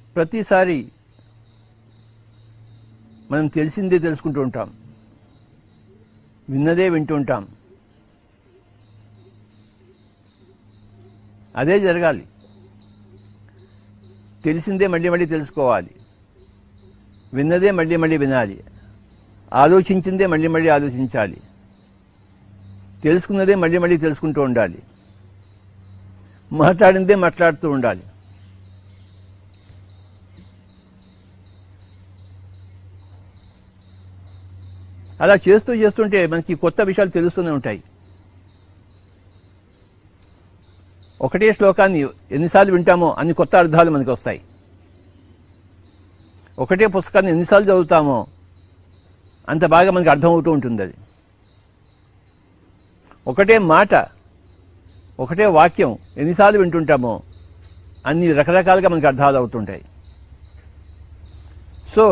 ప్రతిసారి మనం తెలిసిందే తెలుసుకుంటూ ఉంటాం విన్నదే వింటూ ఉంటాం అదే జరగాలి తెలిసిందే మళ్ళీ మళ్ళీ తెలుసుకోవాలి విన్నదే మళ్ళీ మళ్ళీ వినాలి ఆలోచించిందే మళ్ళీ మళ్ళీ ఆలోచించాలి తెలుసుకున్నదే మళ్ళీ మళ్ళీ తెలుసుకుంటూ ఉండాలి మాట్లాడిందే మాట్లాడుతూ ఉండాలి అలా చేస్తూ చేస్తుంటే మనకి కొత్త విషయాలు తెలుస్తూనే ఉంటాయి ఒకటే శ్లోకాన్ని ఎన్నిసార్లు వింటామో అన్ని కొత్త అర్థాలు మనకి వస్తాయి ఒకటే పుస్తకాన్ని ఎన్నిసార్లు చదువుతామో అంత బాగా మనకి అర్థమవుతూ ఉంటుంది అది ఒకటే మాట ఒకటే వాక్యం ఎన్నిసార్లు వింటుంటామో అన్ని రకరకాలుగా మనకి అర్థాలు అవుతుంటాయి సో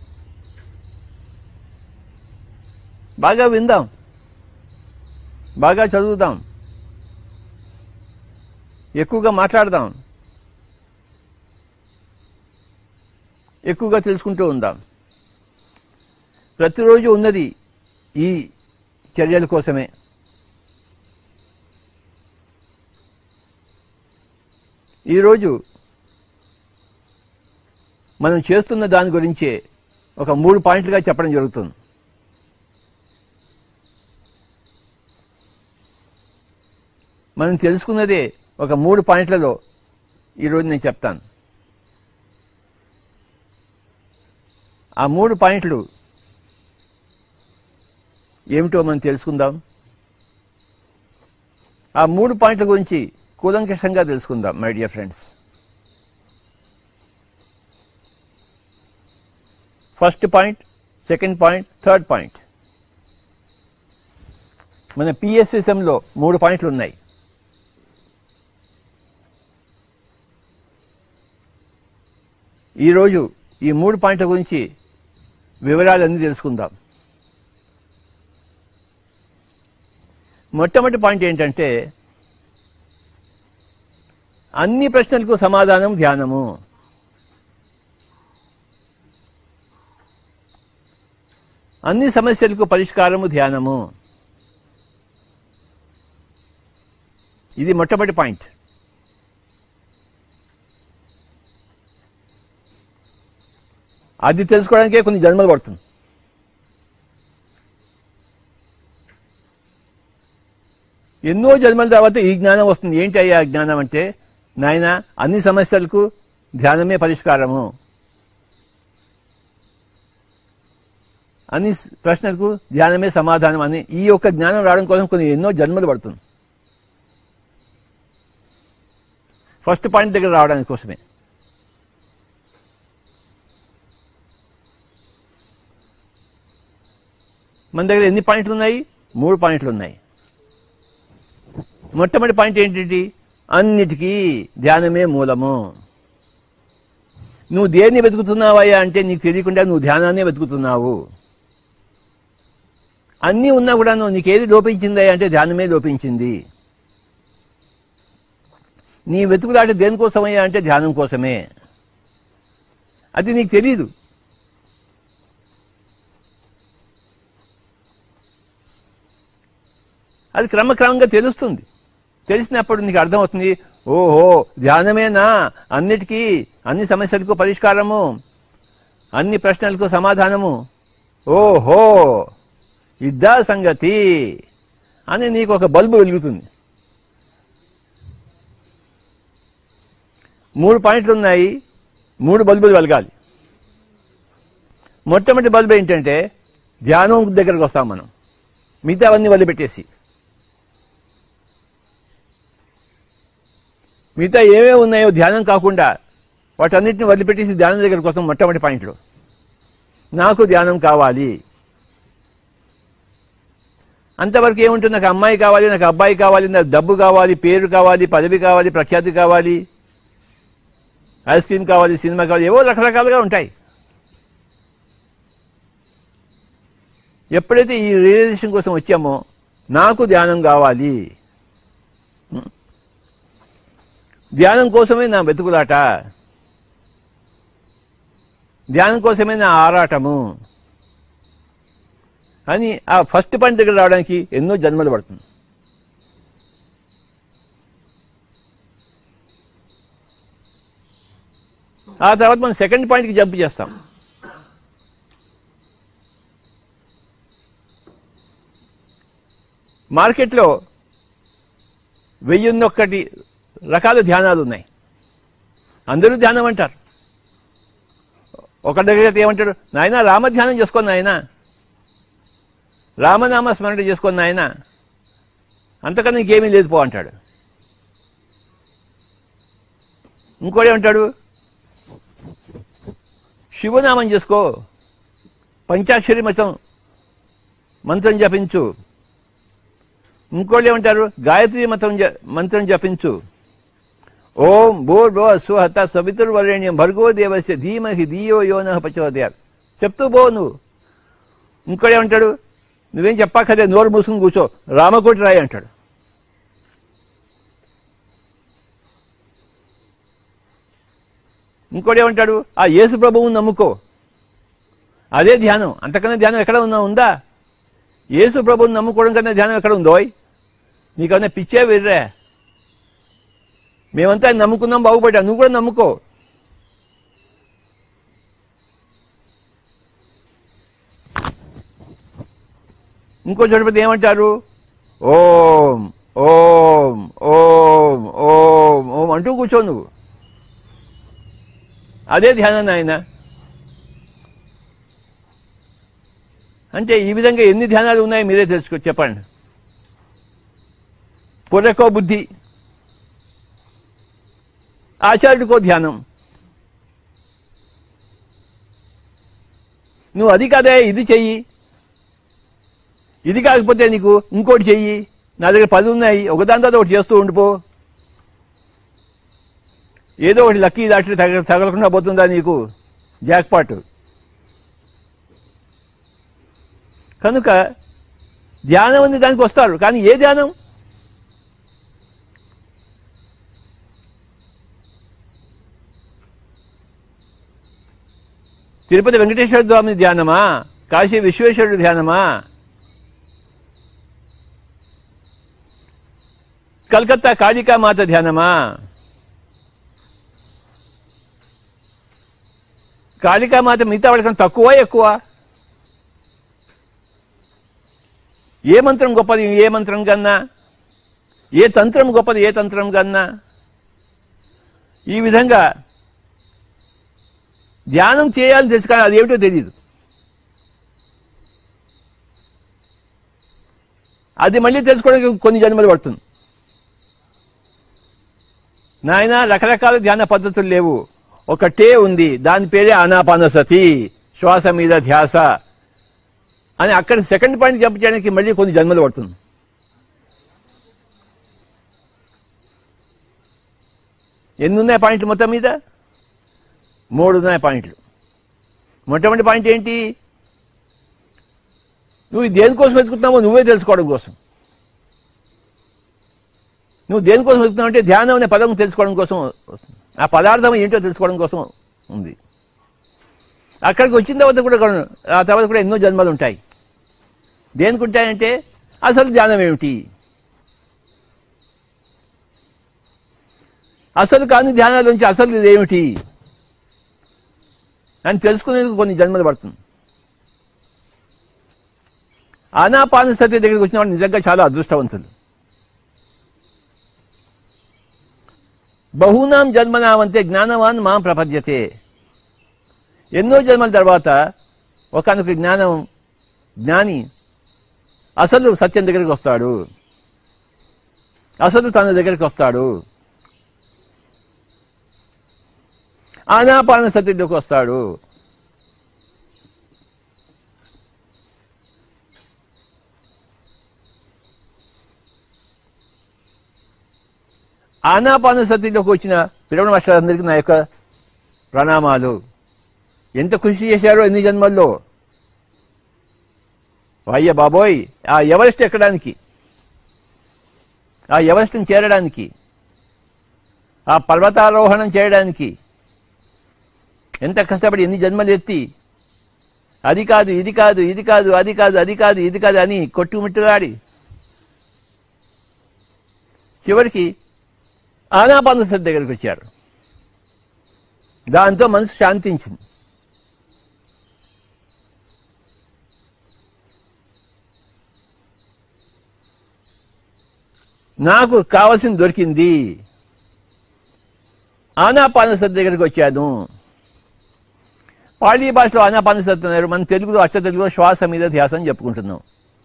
బాగా విందాం బాగా చదువుదాం ఎక్కువగా మాట్లాడదాం ఎక్కువగా తెలుసుకుంటూ ఉందాం ప్రతిరోజు ఉన్నది ఈ చర్యల కోసమే ఈరోజు మనం చేస్తున్న దాని గురించే ఒక మూడు పాయింట్లుగా చెప్పడం జరుగుతుంది మనం తెలుసుకున్నదే ఒక మూడు పాయింట్లలో ఈరోజు నేను చెప్తాను ఆ మూడు పాయింట్లు ఏమిటో మనం తెలుసుకుందాం ఆ మూడు పాయింట్ల గురించి కూలంకషంగా తెలుసుకుందాం my dear friends first point second point third point మన పిఎస్ఎస్ఎంలో మూడు పాయింట్లు ఉన్నాయి ఈరోజు ఈ మూడు పాయింట్ల గురించి వివరాలన్నీ తెలుసుకుందాం మొట్టమొదటి పాయింట్ ఏంటంటే అన్ని ప్రశ్నలకు సమాధానం ధ్యానము అన్ని సమస్యలకు పరిష్కారము ధ్యానము ఇది మొట్టమొదటి పాయింట్ అది తెలుసుకోవడానికే కొన్ని జన్మలు పడుతుంది ఎన్నో జన్మల తర్వాత ఈ జ్ఞానం వస్తుంది ఏంటి అయ్యా ఆ జ్ఞానం అంటే నాయన అన్ని సమస్యలకు ధ్యానమే పరిష్కారము అన్ని ప్రశ్నలకు ధ్యానమే సమాధానం అని ఈ యొక్క జ్ఞానం రావడం కోసం కొన్ని ఎన్నో జన్మలు పడుతుంది ఫస్ట్ పాయింట్ దగ్గర రావడానికి కోసమే మన దగ్గర ఎన్ని పాయింట్లు ఉన్నాయి మూడు పాయింట్లు ఉన్నాయి మొట్టమొదటి పాయింట్ ఏంటి అన్నిటికీ ధ్యానమే మూలము నువ్వు దేన్ని వెతుకుతున్నావయ్యా అంటే నీకు తెలియకుండా నువ్వు ధ్యానాన్ని వెతుకుతున్నావు అన్నీ ఉన్నా కూడా నువ్వు నీకేది లోపించిందయ్యా అంటే ధ్యానమే లోపించింది నీ వెతుకులాట దేనికోసమయ్యా అంటే ధ్యానం కోసమే అది నీకు తెలియదు అది క్రమక్రమంగా తెలుస్తుంది తెలిసినప్పుడు నీకు అర్థమవుతుంది ఓహో ధ్యానమేనా అన్నిటికీ అన్ని సమస్యలకు పరిష్కారము అన్ని ప్రశ్నలకు సమాధానము ఓహో ఇద్దా సంగతి అని నీకు ఒక బల్బు వెలుగుతుంది మూడు పాయింట్లు ఉన్నాయి మూడు బల్బులు వెలగాలి మొట్టమొదటి బల్బు ఏంటంటే ధ్యానం దగ్గరకు వస్తాం మనం మిగతా అవన్నీ వదిలిపెట్టేసి మిగతా ఏమేమి ఉన్నాయో ధ్యానం కాకుండా వాటన్నిటిని వదిలిపెట్టేసి ధ్యానం దగ్గరకు వస్తాం మొట్టమొదటి పాయింట్లు నాకు ధ్యానం కావాలి అంతవరకు ఏముంటుంది నాకు అమ్మాయి కావాలి నాకు అబ్బాయి కావాలి నాకు డబ్బు కావాలి పేరు కావాలి పదవి కావాలి ప్రఖ్యాతి కావాలి ఐస్ క్రీమ్ కావాలి సినిమా కావాలి ఏవో రకరకాలుగా ఉంటాయి ఎప్పుడైతే ఈ రియలైజేషన్ కోసం వచ్చామో నాకు ధ్యానం కావాలి ధ్యానం కోసమే నా వెతుకులాట ధ్యానం కోసమే నా ఆరాటము అని ఆ ఫస్ట్ పాయింట్ దగ్గర రావడానికి ఎన్నో జన్మలు పడుతుంది ఆ తర్వాత మనం సెకండ్ పాయింట్కి జంప్ చేస్తాం మార్కెట్లో వెయ్యిన్నొక్కటి రకాల ధ్యానాలు ఉన్నాయి అందరూ ధ్యానం అంటారు ఒక దగ్గర అయితే ఏమంటాడు నాయన రామధ్యానం చేసుకోండి నాయన రామనామ స్మరణ చేసుకోండి నాయన అంతకన్నా ఇంకేమీ లేదు పో అంటాడు ఇంకోటి ఏమంటాడు శివనామం చేసుకో పంచాక్షరి మతం మంత్రం జపించు ఇంకోళ్ళు ఏమంటారు గాయత్రి మతం జ- మంత్రం జపించు ఓం భూర్భువ స్వహత సవితుర్వరేణ్యం భర్గో దేవస్య ధీమహి ధియో యోన పచోదయాలు చెప్తూ పో నువ్వు ఇంకోటి ఏమంటాడు నువ్వేం చెప్పక్కదే నోరు మూసుకుని కూర్చో రామకోటి రాయి అంటాడు ఇంకోటి ఏమంటాడు ఆ యేసు ప్రభువుని నమ్ముకో అదే ధ్యానం అంతకన్నా ధ్యానం ఎక్కడ ఉన్నా ఉందా యేసు ప్రభువుని నమ్ముకోవడం కన్నా ధ్యానం ఎక్కడ ఉందోయ్ నీకన్నా పిచ్చే వెర్రా మేమంతా ఆయన నమ్ముకున్నాం బాగుపడ్డా నువ్వు కూడా నమ్ముకో ఇంకో చోటపతి ఏమంటారు ఓం ఓం ఓం ఓం ఓం అంటూ కూర్చో నువ్వు అదే ధ్యానం ఆయన అంటే ఈ విధంగా ఎన్ని ధ్యానాలు ఉన్నాయో మీరే తెలుసుకో చెప్పండి పుర్రకో బుద్ధి ఆచార్యుడికో ధ్యానం నువ్వు అది కాదే ఇది చెయ్యి ఇది కాకపోతే నీకు ఇంకోటి చెయ్యి నా దగ్గర పది ఉన్నాయి ఒకదాని తర్వాత ఒకటి చేస్తూ ఉండిపో ఏదో ఒకటి లక్కీ దాటి తగ తగలకుండా పోతుందా నీకు జాక్పాట్ కనుక ధ్యానం ఉంది దానికి వస్తారు కానీ ఏ ధ్యానం తిరుపతి వెంకటేశ్వర స్వామి ధ్యానమా కాశీ విశ్వేశ్వరుడు ధ్యానమా కలకత్తా కాళికామాత ధ్యానమా కాళికామాత మిగతా వాళ్ళకన్నా తక్కువ ఎక్కువ ఏ మంత్రం గొప్పది ఏ మంత్రం కన్నా ఏ తంత్రం గొప్పది ఏ తంత్రం కన్నా ఈ విధంగా ధ్యానం చేయాలని తెలుసు కానీ అది ఏమిటో తెలియదు అది మళ్ళీ తెలుసుకోవడానికి కొన్ని జన్మలు పడుతుంది నాయన రకరకాల ధ్యాన పద్ధతులు లేవు ఒకటే ఉంది దాని పేరే ఆనాపానసతి శ్వాస మీద ధ్యాస అని అక్కడ సెకండ్ పాయింట్ జంప్ చేయడానికి మళ్ళీ కొన్ని జన్మలు పడుతుంది ఎన్ని ఉన్నాయి పాయింట్లు మొత్తం మీద మూడు ఉన్నాయి పాయింట్లు మొట్టమొదటి పాయింట్ ఏంటి నువ్వు దేనికోసం వెతుకుతున్నావో నువ్వే తెలుసుకోవడం కోసం నువ్వు దేనికోసం వెతుకుతున్నావు అంటే ధ్యానం అనే పదం తెలుసుకోవడం కోసం వస్తుంది ఆ పదార్థం ఏంటో తెలుసుకోవడం కోసం ఉంది అక్కడికి వచ్చిన తర్వాత కూడా కొన- ఆ తర్వాత కూడా ఎన్నో జన్మలు ఉంటాయి దేనికి ఉంటాయంటే అసలు ధ్యానం ఏమిటి అసలు కాని ధ్యానాల నుంచి అసలు ఇదేమిటి అని తెలుసుకునేందుకు కొన్ని జన్మలు పడుతుంది ఆనాపాన సతి దగ్గరికి వచ్చిన వాళ్ళు నిజంగా చాలా అదృష్టవంతులు బహునాం జన్మనామంతే జ్ఞానవాన్ మాం ప్రపద్యతే ఎన్నో జన్మల తర్వాత ఒకనొక జ్ఞానం జ్ఞాని అసలు సత్యం దగ్గరికి వస్తాడు అసలు తన దగ్గరికి వస్తాడు ఆనాపాన సతిలోకి వస్తాడు ఆనాపాన సతిలోకి వచ్చిన పిరమణ మాస్టర్లందరికీ నా యొక్క ప్రణామాలు ఎంత కృషి చేశారో ఎన్ని జన్మల్లో అయ్య బాబోయ్ ఆ ఎవరెస్ట్ ఎక్కడానికి ఆ ఎవరెస్ట్ని చేరడానికి ఆ పర్వతారోహణం చేయడానికి ఎంత కష్టపడి ఎన్ని జన్మలు ఎత్తి అది కాదు ఇది కాదు ఇది కాదు అది కాదు అది కాదు ఇది కాదు అని కొట్టుమిట్టులాడి చివరికి ఆనాపానసతి దగ్గరికి వచ్చారు దాంతో మనసు శాంతించింది నాకు కావలసింది దొరికింది ఆనాపానసతి దగ్గరికి వచ్చాను పాళీ భాషలో ఆనాపానసతి అన్నారు మన తెలుగులో అచ్చ తెలుగులో శ్వాస మీద ధ్యాసం చెప్పుకుంటున్నాం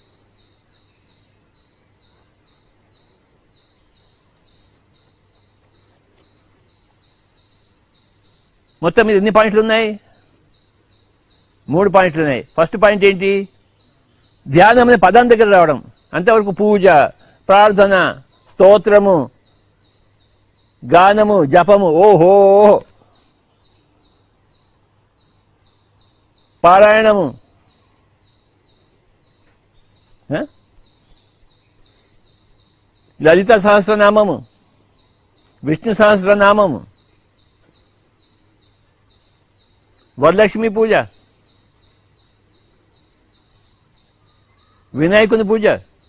మొత్తం మీద ఎన్ని పాయింట్లు ఉన్నాయి మూడు పాయింట్లు ఉన్నాయి ఫస్ట్ పాయింట్ ఏంటి ధ్యానం అనే పదం దగ్గర రావడం అంతవరకు పూజ ప్రార్థన స్తోత్రము గానము జపము ఓహో పారాయణము ఆ? లలిత సహస్రనామము విష్ణు సహస్రనామము వరలక్ష్మి పూజ వినాయకుని పూజ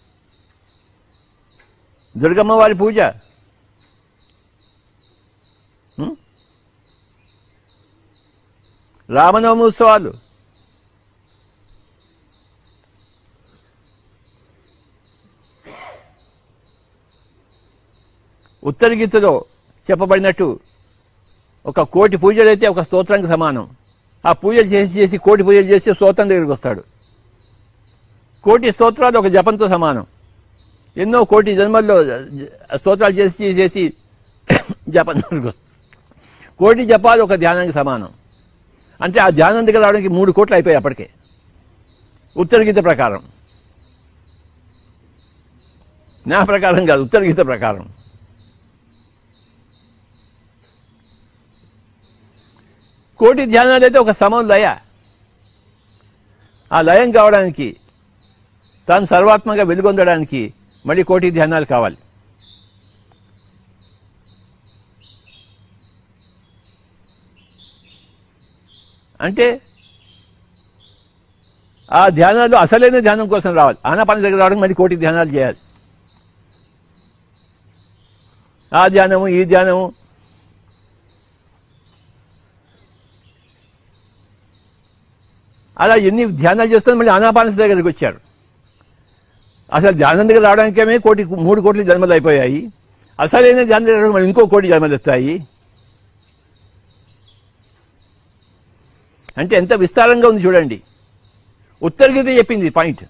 దుర్గమ్మ వారి పూజ ఉం? రామనవమి ఉత్సవాలు ఉత్తర గీతలో చెప్పబడినట్టు ఒక కోటి పూజలు అయితే ఒక స్తోత్రానికి సమానం ఆ పూజలు చేసి చేసి కోటి పూజలు చేసి స్తోత్రం దగ్గరికి వస్తాడు కోటి స్తోత్రాలు ఒక జపంతో సమానం ఎన్నో కోటి జన్మల్లో జ- స్తోత్రాలు చేసి చేసి జపం దగ్గరికి వస్తాడు కోటి జపాలు ఒక ధ్యానానికి సమానం అంటే ఆ ధ్యానం దగ్గర రావడానికి మూడు కోట్లు అయిపోయాయి అప్పటికే ఉత్తర గీత ప్రకారం నా ప్రకారం కాదు ఉత్తర గీత ప్రకారం కోటి ధ్యానాలు అయితే ఒక సమం లయ ఆ లయం కావడానికి తాను సర్వాత్మగా వెలుగొందడానికి మళ్ళీ కోటి ధ్యానాలు కావాలి అంటే ఆ ధ్యానాలు అసలైన ధ్యానం కోసం రావాలి ఆనాపాన దగ్గర రావడానికి మళ్ళీ కోటి ధ్యానాలు చేయాలి ఆ ధ్యానము ఈ ధ్యానము అలా ఎన్ని ధ్యానాలు చేస్తున్నా మళ్ళీ ఆనాపాన దగ్గరికి వచ్చారు అసలు ధ్యానం దగ్గర రావడానికేమే కోటి మూడు కోట్ల జన్మలు అయిపోయాయి అసలైన ధ్యానం దగ్గర రావడానికి మళ్ళీ ఇంకో కోటి జన్మలు వస్తాయి అంటే ఎంత విస్తారంగా ఉంది చూడండి ఉత్తర గీత చెప్పింది పాయింట్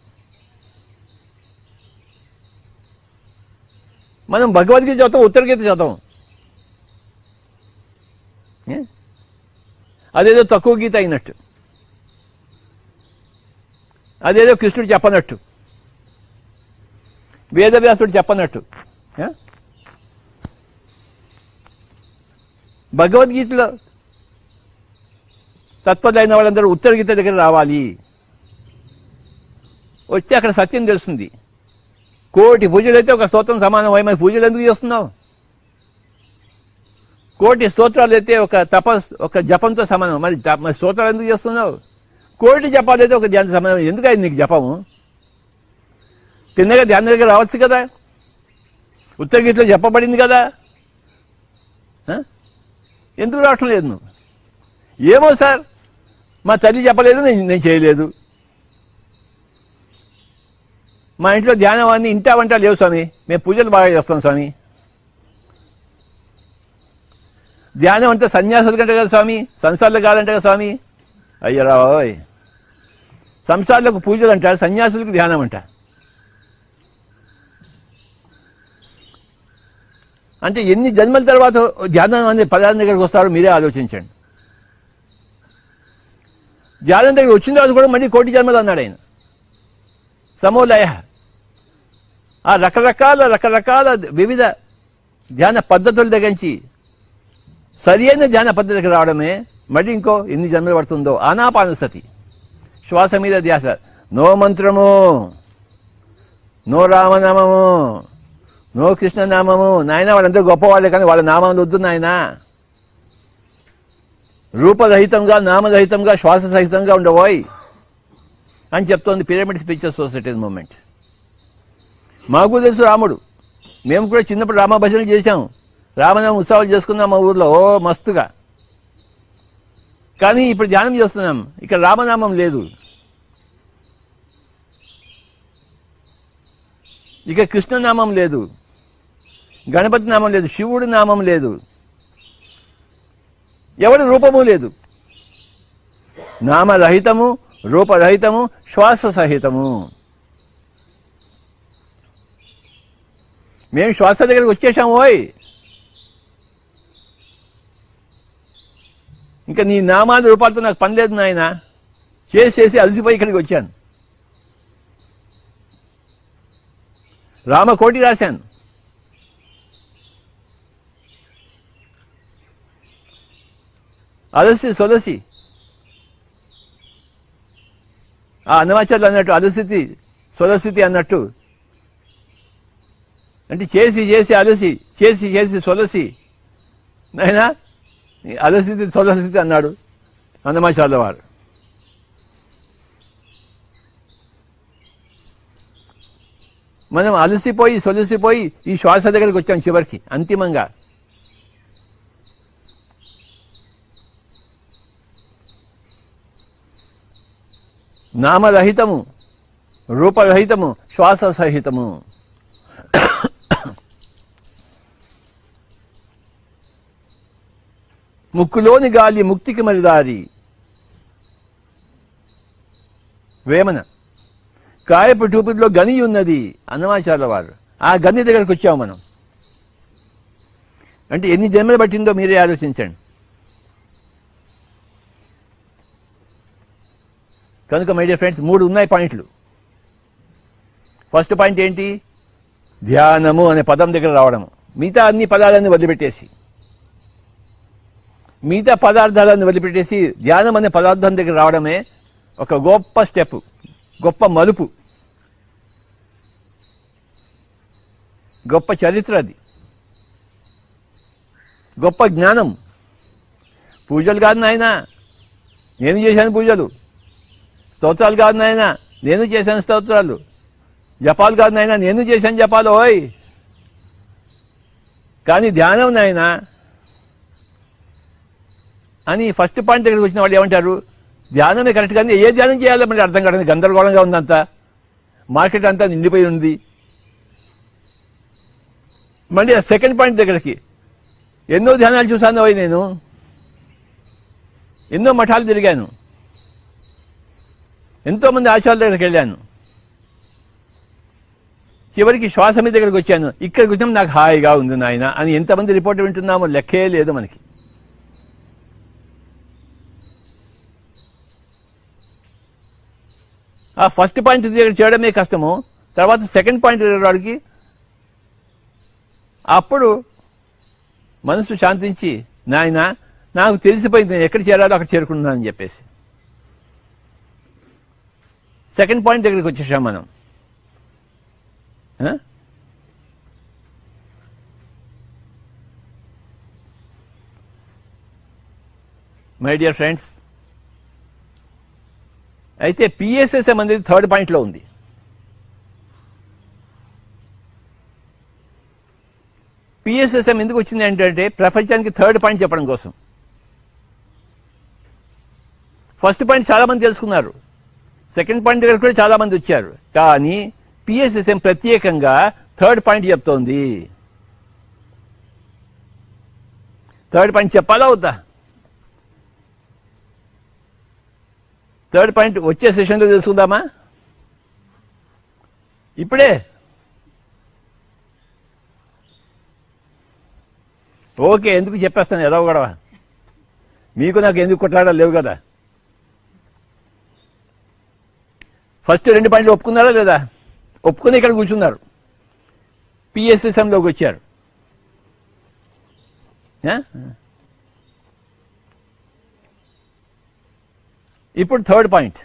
మనం భగవద్గీత చదువుతాం ఉత్తర గీత చదువుతాం ఏ? అదేదో తక్కువ గీత అయినట్టు అదేదో కృష్ణుడు చెప్పనట్టు వేదవ్యాసుడు చెప్పనట్టు ఏ? భగవద్గీతలో తత్వదైన వాళ్ళందరూ ఉత్తర గీత దగ్గర రావాలి వచ్చి అక్కడ సత్యం తెలుస్తుంది కోటి పూజలు అయితే ఒక స్తోత్రం సమానం అయి మరి పూజలు ఎందుకు చేస్తున్నావు కోటి స్తోత్రాలు అయితే ఒక తపస్ ఒక జపంతో సమానం మరి త- మరి స్తోత్రాలు ఎందుకు చేస్తున్నావు కోటి జపాలు అయితే ఒక ధ్యాన సమానం ఎందుకు అయింది నీకు జపము తిన్నగా ధ్యానం దగ్గర రావచ్చు కదా ఉత్తర గీతలో చెప్పబడింది కదా ఆ? ఎందుకు రావటం లేదు నువ్వు ఏమో సార్ మా తల్లి చెప్పలేదు నేను నేను చేయలేదు మా ఇంట్లో ధ్యానం అన్ని ఇంటా వంట లేవు స్వామి మేము పూజలు బాగా చేస్తాం స్వామి ధ్యానం అంతా సన్యాసులు కంటే కదా స్వామి సంసార్లు కాదంట కదా స్వామి అయ్యరా ఓయ్ సంసార్లకు పూజలు అంట సన్యాసులకు ధ్యానం అంట అంటే ఎన్ని జన్మల తర్వాత ధ్యానం అనే పదార్థం దగ్గరికి వస్తారో మీరే ఆలోచించండి ధ్యానం దగ్గర వచ్చిన తర్వాత కూడా మళ్ళీ కోటి జన్మలు అన్నాడు ఆయన సమోలయ ఆ రకరకాల రకరకాల వివిధ ధ్యాన పద్ధతుల దగ్గరించి సరి అయిన ధ్యాన పద్ధతికి రావడమే మళ్ళీ ఇంకో ఎన్ని జన్మలు పడుతుందో ఆనాపానసతి శ్వాస మీద ధ్యాస నో మంత్రము నో రామనామము నో కృష్ణనామము నాయన వాళ్ళందరూ గొప్పవాళ్ళే కానీ వాళ్ళ నామాలు వద్దు నాయన రూపరహితంగా నామరహితంగా శ్వాస సహితంగా ఉండబోయ్ అని చెప్తోంది పిరమిడ్ స్పీచెస్ సొసైటీ మూమెంట్ మాకు తెలుసు రాముడు మేము కూడా చిన్నప్పుడు రామ భజనలు చేశాం రామనామ ఉత్సవాలు చేసుకున్నాం మా ఊర్లో ఓ మస్తుగా కానీ ఇప్పుడు ధ్యానం చేస్తున్నాం ఇక్కడ రామనామం లేదు ఇక కృష్ణనామం లేదు గణపతి నామం లేదు శివుడి నామం లేదు ఎవడి రూపము లేదు నామరహితము రూపరహితము శ్వాస సహితము మేము శ్వాస దగ్గరికి వచ్చేసాం ఓయ్ ఇంకా నీ నామాది రూపాలతో నాకు పని లేదు నాయన చేసి చేసి అలసిపోయి ఇక్కడికి వచ్చాను రామకోటి రాశాను అలసి సొలసి ఆ అన్నమాచార్యులు అన్నట్టు అలసితి సొలస్థితి అన్నట్టు అంటే చేసి చేసి అలసి చేసి చేసి సొలసి నాయనా అలస్థితి సొలస్థితి అన్నాడు అన్నమాచార్యుల వారు మనం అలసిపోయి సొలసిపోయి ఈ శ్వాస దగ్గరికి వచ్చాం చివరికి అంతిమంగా నామరహితము రూపరహితము శ్వాస సహితము ముక్కులోని గాలి ముక్తికి మరి దారి వేమన కాయపు టూపిలో గని ఉన్నది అన్నమాచార్య వారు ఆ గని దగ్గరకు వచ్చాము మనం అంటే ఎన్ని జన్మలు పట్టిందో మీరే ఆలోచించండి కనుక మై డియర్ ఫ్రెండ్స్ మూడు ఉన్నాయి పాయింట్లు ఫస్ట్ పాయింట్ ఏంటి ధ్యానము అనే పదం దగ్గర రావడము మిగతా అన్ని పదాలన్నీ వదిలిపెట్టేసి మిగతా పదార్థాలను వదిలిపెట్టేసి ధ్యానం అనే పదార్థం దగ్గర రావడమే ఒక గొప్ప స్టెప్ గొప్ప మలుపు గొప్ప చరిత్ర అది గొప్ప జ్ఞానం పూజలు కాదు నాయన నేను చేశాను పూజలు స్తోత్రాలు కాదు నాయన నేను చేశాను స్తోత్రాలు జపాలు కాదు నాయన నేను చేశాను జపాలు ఓయ్ కానీ ధ్యానం నాయన అని ఫస్ట్ పాయింట్ దగ్గరికి వచ్చిన వాళ్ళు ఏమంటారు ధ్యానమే కరెక్ట్ కానీ ఏ ధ్యానం చేయాలో మరి అర్థం కాదు గందరగోళంగా ఉందంతా మార్కెట్ అంతా నిండిపోయి ఉంది మళ్ళీ ఆ సెకండ్ పాయింట్ దగ్గరికి ఎన్నో ధ్యానాలు చూశాను ఓయ్ నేను ఎన్నో మఠాలు తిరిగాను ఎంతోమంది ఆచార్యుల దగ్గరికి వెళ్ళాను చివరికి శ్వాస మీద దగ్గరికి వచ్చాను ఇక్కడికి వచ్చాం నాకు హాయిగా ఉంది నాయన అని ఎంతమంది రిపోర్ట్ వింటున్నామో లెక్కే లేదు మనకి ఆ ఫస్ట్ పాయింట్ దగ్గర చేయడమే కష్టము తర్వాత సెకండ్ పాయింట్ వాడికి అప్పుడు మనసు శాంతించి నాయన నాకు తెలిసిపోయింది నేను ఎక్కడ చేరాలో అక్కడ చేరుకున్నానని చెప్పేసి సెకండ్ పాయింట్ దగ్గరికి వచ్చేసాం మనం ఆ? మై డియర్ ఫ్రెండ్స్ అయితే పిఎస్ఎస్ఎం అనేది థర్డ్ పాయింట్లో ఉంది పిఎస్ఎస్ఎం ఎందుకు వచ్చింది ఏంటంటే ప్రపంచానికి థర్డ్ పాయింట్ చెప్పడం కోసం ఫస్ట్ పాయింట్ చాలా మంది తెలుసుకున్నారు సెకండ్ పాయింట్ దగ్గర కూడా చాలా మంది వచ్చారు కానీ పిఎస్ఎస్ఎం ప్రత్యేకంగా థర్డ్ పాయింట్ చెప్తోంది థర్డ్ పాయింట్ చెప్పాలా వద్దా థర్డ్ పాయింట్ వచ్చే సెషన్లో తెలుసుకుందామా ఇప్పుడే ఓకే ఎందుకు చెప్పేస్తాను ఎదవ గొడవ మీకు నాకు ఎందుకు కొట్లాడాలి లేవు కదా ఫస్ట్ రెండు పాయింట్లు ఒప్పుకున్నారా లేదా ఒప్పుకుని ఇక్కడ కూర్చున్నారు పిఎస్ఎస్ఎంలోకి వచ్చారు ఆ? ఇప్పుడు థర్డ్ పాయింట్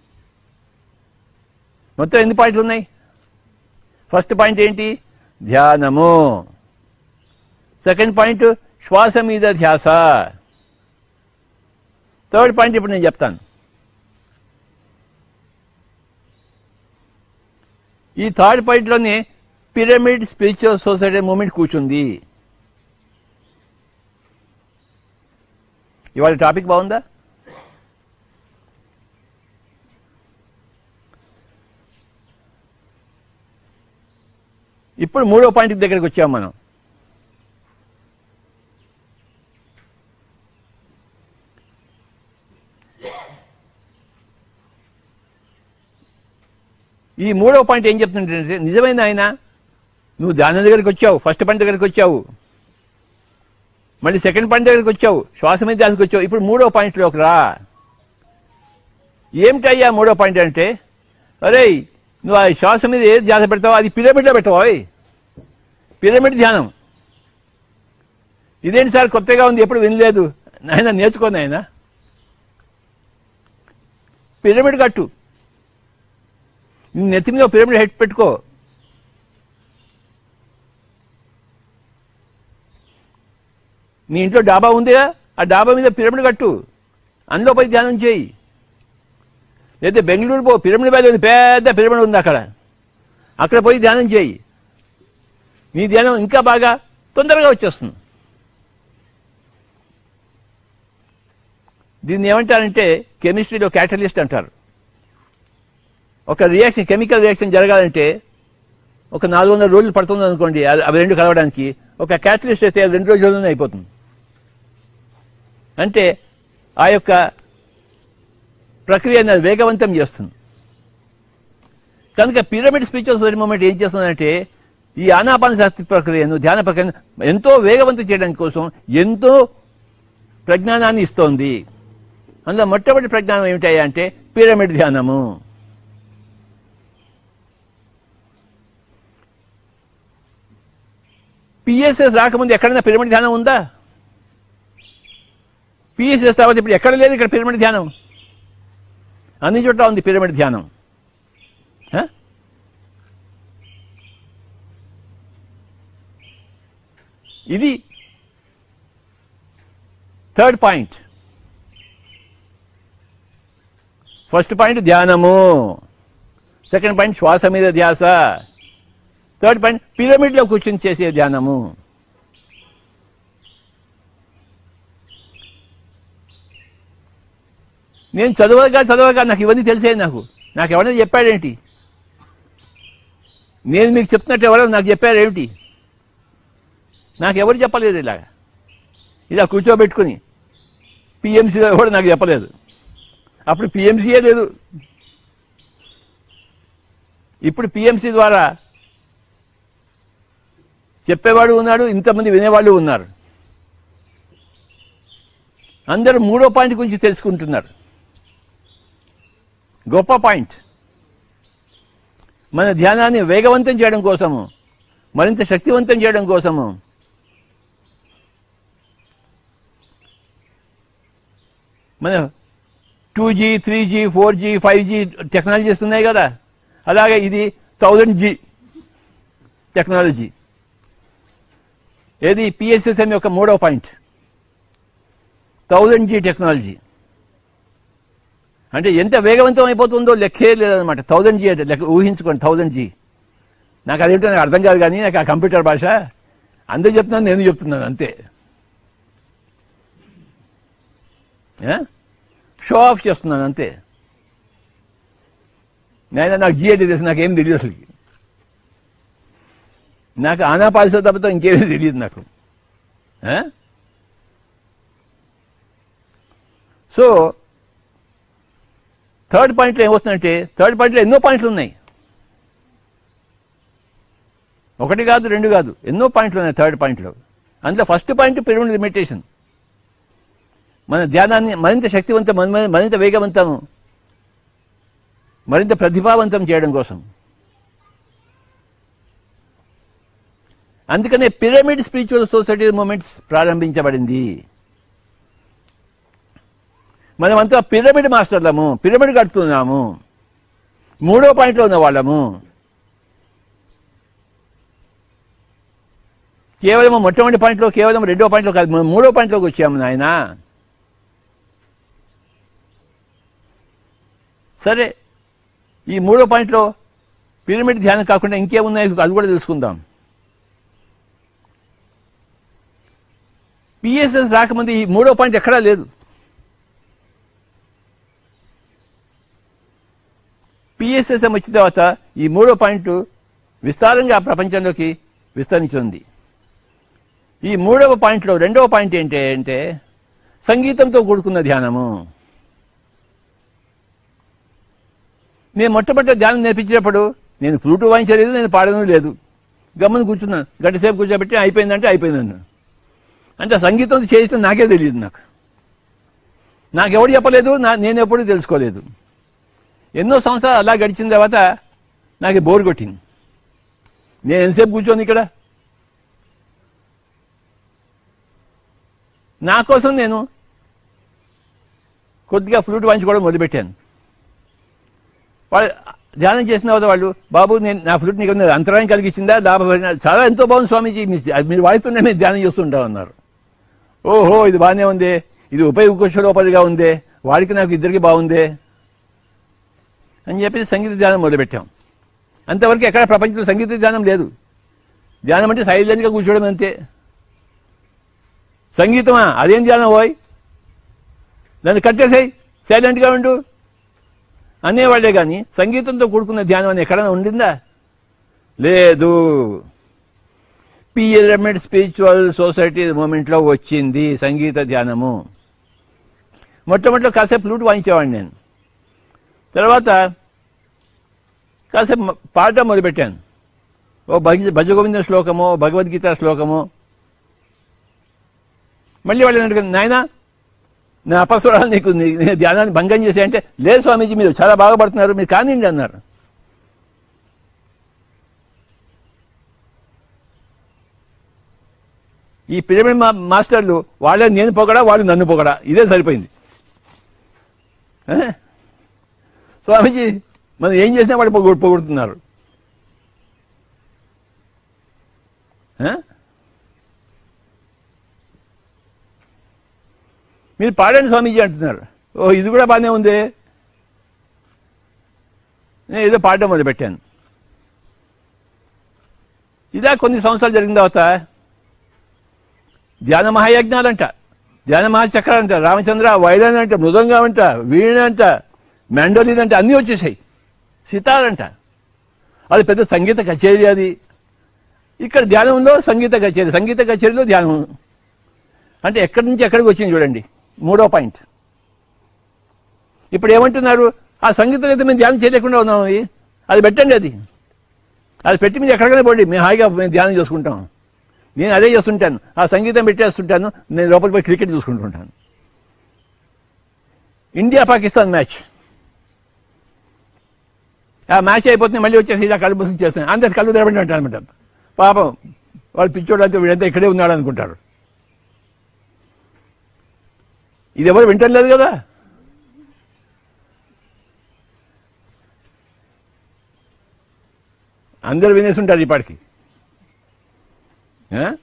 మొత్తం ఎన్ని పాయింట్లు ఉన్నాయి ఫస్ట్ పాయింట్ ఏంటి ధ్యానము సెకండ్ పాయింట్ శ్వాస మీద ధ్యాస థర్డ్ పాయింట్ ఇప్పుడు నేను చెప్తాను ఈ థర్డ్ పాయింట్లోనే పిరమిడ్ స్పిరిచువల్ సొసైటీ మూమెంట్ కూర్చుంది ఇవాళ టాపిక్ బాగుందా ఇప్పుడు మూడో పాయింట్ దగ్గరికి వచ్చాం మనం ఈ మూడో పాయింట్ ఏం చెప్తుంటే నిజమైన ఆయన నువ్వు దాని దగ్గరికి వచ్చావు ఫస్ట్ పాయింట్ దగ్గరికి వచ్చావు మళ్ళీ సెకండ్ పాయింట్ దగ్గరికి వచ్చావు శ్వాస మీద ధ్యాసకి వచ్చావు ఇప్పుడు మూడో పాయింట్లోకి రా ఏమిటయ్యా మూడో పాయింట్ అంటే అరే నువ్వు ఆ శ్వాస మీద ఏది ధ్యాస పెడతావు అది పిరమిడ్లో పెట్టావు ఓయ్. పిరమిడ్ ధ్యానం ఇదేంటి సార్ కొత్తగా ఉంది ఎప్పుడు వినలేదు నాయన నేర్చుకోండి ఆయన పిరమిడ్ కట్టు నీ నెత్తి మీద ఒక పిరమిడ్ హెడ్ పెట్టుకో నీ ఇంట్లో డాబా ఉందిగా ఆ డాబా మీద పిరమిడ్ కట్టు అందులో పోయి ధ్యానం చేయి లేదా బెంగళూరు పో పిరమిడ్ వ్యాలీ ఉంది పెద్ద పిరమిడ్ ఉంది అక్కడ అక్కడ పోయి ధ్యానం చేయి నీ ధ్యానం ఇంకా బాగా తొందరగా వచ్చేస్తుంది దీన్ని ఏమంటారంటే కెమిస్ట్రీలో క్యాటలిస్ట్ అంటారు ఒక రియాక్షన్ కెమికల్ రియాక్షన్ జరగాలంటే ఒక నాలుగు వందల రోజులు పడుతుంది అనుకోండి అది- అవి రెండు కలవడానికి ఒక క్యాటలిస్ట్ అయితే అది రెండు రోజుల్లోనే అయిపోతుంది అంటే ఆ యొక్క ప్రక్రియను అది వేగవంతం చేస్తుంది కనుక పిరమిడ్ స్పిరిచువల్ సొసైటీ మూమెంట్ ఏం చేస్తుందంటే ఈ ఆనాపాన శక్తి ప్రక్రియను ధ్యాన ప్రక్రియను ఎంతో వేగవంతం చేయడానికి కోసం ఎంతో ప్రజ్ఞానాన్ని ఇస్తోంది అందులో మొట్టమొదటి ప్రజ్ఞానం ఏమిటయ్యా అంటే పిరమిడ్ ధ్యానము పిఎస్ఎస్ రాకముందు ఎక్కడైనా పిరమిడ్ ధ్యానం ఉందా పిఎస్ఎస్ తర్వాత ఇప్పుడు ఎక్కడ లేదు ఇక్కడ పిరమిడ్ ధ్యానం అన్ని చోట్ల ఉంది పిరమిడ్ ధ్యానం హ? ఇది థర్డ్ పాయింట్ ఫస్ట్ పాయింట్ ధ్యానము సెకండ్ పాయింట్ శ్వాస మీద ధ్యాస థర్డ్ పాయింట్ పిరమిడ్లో కూర్చొని చేసే ధ్యానము నేను చదవగా చదవగా నాకు ఇవన్నీ తెలిసే నాకు నాకు ఎవరైనా చెప్పాడేంటి నేను మీకు చెప్తున్నట్టు ఎవరైనా నాకు చెప్పారేమిటి నాకు ఎవరు చెప్పలేదు ఇలాగా ఇలా కూర్చోబెట్టుకుని పిఎంసీలో కూడా నాకు చెప్పలేదు అప్పుడు పిఎంసీయే లేదు ఇప్పుడు పిఎంసీ ద్వారా చెప్పేవాడు ఉన్నాడు ఇంతమంది వినేవాళ్ళు ఉన్నారు అందరూ మూడో పాయింట్ గురించి తెలుసుకుంటున్నారు గొప్ప పాయింట్ మన ధ్యానాన్ని వేగవంతం చేయడం కోసము మరింత శక్తివంతం చేయడం కోసము మన two G three G four G five G technologies ఉన్నాయి కదా అలాగే ఇది థౌజండ్ జీ టెక్నాలజీ ఏది పిఎస్ఎస్ఎం యొక్క మూడో పాయింట్ థౌజండ్ జీ టెక్నాలజీ అంటే ఎంత వేగవంతం అయిపోతుందో లెక్కే లేదనమాట థౌజండ్ జీ అంటే లెక్క ఊహించుకోండి థౌజండ్ జీ నాకు అదేంటో నాకు అర్థం కాదు కానీ నాకు ఆ కంప్యూటర్ భాష అందరూ చెప్తున్నాను నేను చెప్తున్నాను అంతే షో ఆఫ్ చేస్తున్నాను అంతే నేను నాకు జిఏటీ తెలుసు నాకేం తెలియదు అసలు నాకు ఆనాపాలిసో తప్పతో ఇంకేమీ తెలియదు నాకు ఆ? సో థర్డ్ పాయింట్లో ఏమవుతుందంటే థర్డ్ పాయింట్లో ఎన్నో పాయింట్లు ఉన్నాయి ఒకటి కాదు రెండు కాదు ఎన్నో పాయింట్లు ఉన్నాయి థర్డ్ పాయింట్లో అందులో ఫస్ట్ పాయింట్ పిరమిడ్ లిమిటేషన్ మన ధ్యానాన్ని మరింత శక్తివంతం మన- మరింత వేగవంతం మరింత ప్రతిభావంతం చేయడం కోసం అందుకనే పిరమిడ్ స్పిరిచువల్ సొసైటీ మూమెంట్స్ ప్రారంభించబడింది మనమంతా పిరమిడ్ మాస్టర్లము పిరమిడ్ కడుతున్నాము మూడో పాయింట్లో ఉన్న వాళ్ళము కేవలం మొట్టమొదటి పాయింట్లో కేవలం రెండో పాయింట్లో కాదు మనం మూడో పాయింట్లోకి వచ్చాము నాయన సరే ఈ మూడో పాయింట్లో పిరమిడ్ ధ్యానం కాకుండా ఇంకేమున్నాయి అది కూడా తెలుసుకుందాం పిఎస్ఎస్ రాకముందు ఈ మూడో పాయింట్ ఎక్కడా లేదు పిఎస్ఎస్ఎం వచ్చిన తర్వాత ఈ మూడో పాయింట్ విస్తారంగా ప్రపంచంలోకి విస్తరించింది ఈ మూడవ పాయింట్లో రెండవ పాయింట్ ఏంటి అంటే సంగీతంతో కూడుకున్న ధ్యానము నేను మొట్టమొదటి ధ్యానం నేర్పించినప్పుడు నేను ఫ్లూటు వాయించలేదు నేను పాడను లేదు గమ్మని కూర్చున్నాను గంట సేపు కూర్చోబెట్టి అయిపోయిందంటే అయిపోయిందన్న అంటే సంగీతం చేసిన నాకే తెలియదు నాకు నాకెవడు చెప్పలేదు నా నేను ఎప్పుడు తెలుసుకోలేదు ఎన్నో సంవత్సరాలు అలా గడిచిన తర్వాత నాకు బోర్ కొట్టింది నేను ఎంతసేపు కూర్చోను ఇక్కడ నా కోసం నేను కొద్దిగా ఫ్లూట్ వాయించుకోవడం మొదలుపెట్టాను వాళ్ళు ధ్యానం చేసిన తర్వాత వాళ్ళు బాబు నేను నా ఫ్లూట్ నీకు ఏమైనా అంతరాయం కలిగించిందా లాభం చాలా ఎంతో బాగుంది స్వామీజీ మీ- అది మీరు వాయిస్తుండే మేము ధ్యానం చేస్తుంటాం అన్నారు ఓహో ఇది బాగానే ఉంది ఇది ఉపయోగకుశలోపరిగా ఉంది వాడికి నాకు ఇద్దరికి బాగుందే అని చెప్పి సంగీత ధ్యానం మొదలుపెట్టాం అంతవరకు ఎక్కడ ప్రపంచంలో సంగీత ధ్యానం లేదు ధ్యానం అంటే సైలెంట్గా కూర్చోవడం అంతే సంగీతమా అదేం ధ్యానం పోయ్ దాన్ని కట్టేసాయి సైలెంట్గా ఉండు అనేవాళ్లే కానీ సంగీతంతో కూడుకున్న ధ్యానం అని ఎక్కడైనా ఉండిందా లేదు పిఎల్ఎంఎడ్ స్పిరిచువల్ సొసైటీ మూమెంట్లో వచ్చింది సంగీత ధ్యానము మొట్టమొదటిలో కాసేపు ఫ్లూట్ వాయించేవాడిని నేను తర్వాత కాసేపు మ- పాట మొదలుపెట్టాను ఓ భజ భజగోవింద శ్లోకము భగవద్గీత శ్లోకము మళ్ళీ వాళ్ళు అడిగారు నాయన నా అపస్వరాలు నీకు నీ- నీ ధ్యానాన్ని భంగం చేసే అంటే లేదు స్వామీజీ మీరు చాలా బాగా పడుతున్నారు మీరు కానివ్వండి అన్నారు ఈ పిరమిడ్ మా మాస్టర్లు వాళ్ళే నేను పొగడా వాళ్ళు నన్ను పొగడా ఇదే సరిపోయింది ఆ? స్వామీజీ మనం ఏం చేసినా వాళ్ళు పొగ పొగుడుతున్నారు ఆ? మీరు పాడండి స్వామీజీ అంటున్నారు ఓ ఇది కూడా బాగానే ఉంది నేను ఏదో పాడడం మొదలుపెట్టాను ఇదా కొన్ని సంవత్సరాలు జరిగిన తర్వాత ధ్యాన మహాయజ్ఞాలంట ధ్యాన మహాచక్రాలంట రామచంద్ర వైదన్ అంట మృదంగం అంట వీణ అంట మెండోలిన్ అంట అన్నీ వచ్చేసాయి సితారంట అది పెద్ద సంగీత కచేరీ అది ఇక్కడ ధ్యానంలో సంగీత కచేరీ సంగీత కచేరీలో ధ్యానం అంటే ఎక్కడి నుంచి ఎక్కడికి వచ్చింది చూడండి మూడో పాయింట్ ఇప్పుడు ఏమంటున్నారు ఆ సంగీతం అయితే మేము ధ్యానం చేయలేకుండా ఉన్నాము ఇది. అది పెట్టండి అది అది పెట్టి మీరు ఎక్కడికైనా పోండి మేము హాయిగా మేము ధ్యానం చేసుకుంటాం నేను అదే చేస్తుంటాను ఆ సంగీతం పెట్టేస్తుంటాను నేను లోపల పోయి క్రికెట్ చూసుకుంటుంటాను ఇండియా పాకిస్తాన్ మ్యాచ్ ఆ మ్యాచ్ అయిపోతుంది మళ్ళీ వచ్చేసి ఇలా కళ్ళు మూసి చేస్తాను అందరు కళ్ళు తెరబండి అంటారు అనమాట పాపం వాళ్ళు పిచ్చోడు అంతా వీడంతా ఇక్కడే ఉన్నాడు అనుకుంటారు ఇది ఎవరు వింటలేదు కదా అందరు వినేసి ఉంటారు ఇప్పటికి ఆ?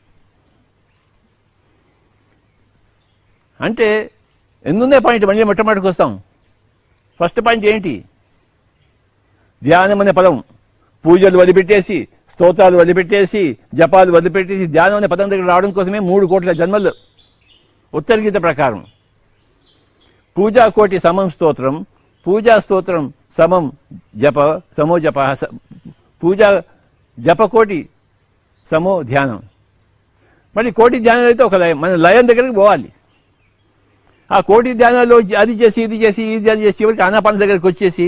అంటే ఎన్నుందే పాయింట్ మళ్ళీ మొట్టమొదటికి వస్తాం ఫస్ట్ పాయింట్ ఏంటి ధ్యానం అనే పదం పూజలు వదిలిపెట్టేసి స్తోత్రాలు వదిలిపెట్టేసి జపాలు వదిలిపెట్టేసి ధ్యానం అనే పదం దగ్గర రావడం కోసమే మూడు కోట్ల జన్మలు ఉత్తర గీత ప్రకారం పూజా కోటి సమం స్తోత్రం పూజా స్తోత్రం సమం జప సమో జప స- పూజా జపకోటి సమో ధ్యానం మళ్ళీ కోటి ధ్యానం అయితే ఒక లయం మన లయం దగ్గరికి పోవాలి ఆ కోటి ధ్యానాల్లో అది చేసి ఇది చేసి ఇది అది చేసి చివరికి ఆనాపాన దగ్గరికి వచ్చేసి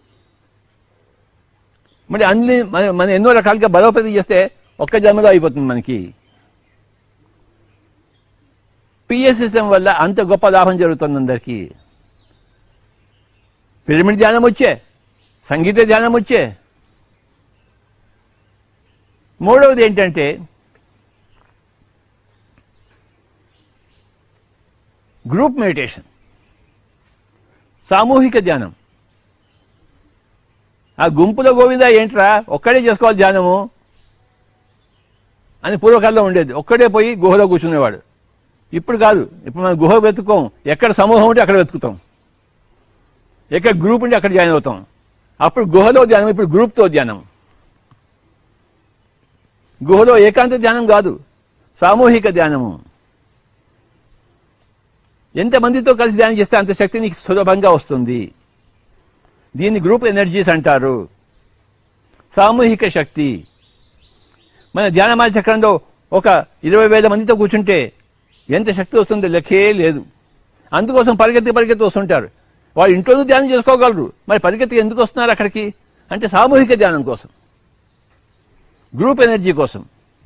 మరి అన్ని మన మనం ఎన్నో రకాలుగా బలోపేతం చేస్తే ఒక్క జన్మలో అయిపోతుంది మనకి పిఎస్ఎస్ఎం వల్ల అంత గొప్ప లాభం జరుగుతుంది అందరికీ పిరమిడ్ ధ్యానం వచ్చే సంగీత ధ్యానం వచ్చే మూడవది ఏంటంటే గ్రూప్ మెడిటేషన్ సామూహిక ధ్యానం ఆ గుంపులో గోవిందా ఏంట్రా ఒక్కడే చేసుకోవాలి ధ్యానము అని పూర్వకాలంలో ఉండేది ఒక్కడే పోయి గుహలో కూర్చునేవాడు ఇప్పుడు కాదు ఇప్పుడు మనం గుహ వెతుకోం ఎక్కడ సమూహం ఉంటే అక్కడ వెతుకుతాం ఎక్కడ గ్రూప్ ఉంటే అక్కడ జాయిన్ అవుతాం అప్పుడు గుహలో ధ్యానం ఇప్పుడు గ్రూప్తో ధ్యానం గుహలో ఏకాంత ధ్యానం కాదు సామూహిక ధ్యానము ఎంతమందితో కలిసి ధ్యానం చేస్తే అంత శక్తి నీకు సులభంగా వస్తుంది దీన్ని గ్రూప్ ఎనర్జీస్ అంటారు సామూహిక శక్తి మన ధ్యానమాల చక్రంలో ఒక ఇరవై వేల మందితో కూర్చుంటే ఎంత శక్తి వస్తుందో లెక్కే లేదు అందుకోసం పరిగెత్తి పరిగెత్తి వస్తుంటారు వాళ్ళు ఇంట్లో ధ్యానం చేసుకోగలరు మరి పరిగెత్తి ఎందుకు వస్తున్నారు అక్కడికి అంటే సామూహిక ధ్యానం కోసం గ్రూప్ ఎనర్జీ కోసం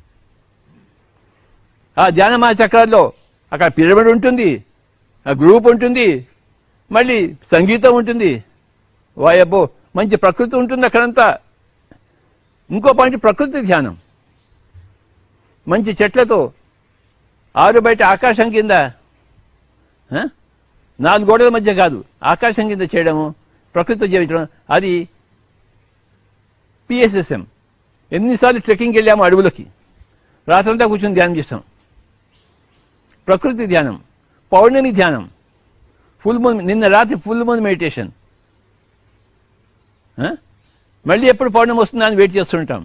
ఆ ధ్యానమాల చక్రాల్లో అక్కడ పిరమిడ్ ఉంటుంది ఆ గ్రూప్ ఉంటుంది మళ్ళీ సంగీతం ఉంటుంది వాయబ్బో మంచి ప్రకృతి ఉంటుంది అక్కడంతా ఇంకో పాయింట్ ప్రకృతి ధ్యానం మంచి చెట్లతో ఆరు బయట ఆకాశం కింద ఆ? నాలుగు గోడల మధ్య కాదు ఆకాశం కింద చేయడము ప్రకృతితో జీవించడం అది పిఎస్ఎస్ఎం ఎన్నిసార్లు ట్రెక్కింగ్కి వెళ్ళాము అడవులకి రాత్రంతా కూర్చొని ధ్యానం చేస్తాం ప్రకృతి ధ్యానం పౌర్ణమి ధ్యానం ఫుల్ మూన్ నిన్న రాత్రి ఫుల్ మూన్ మెడిటేషన్ ఆ? మళ్ళీ ఎప్పుడు పౌర్ణమి వస్తుందా అని వెయిట్ చేస్తుంటాం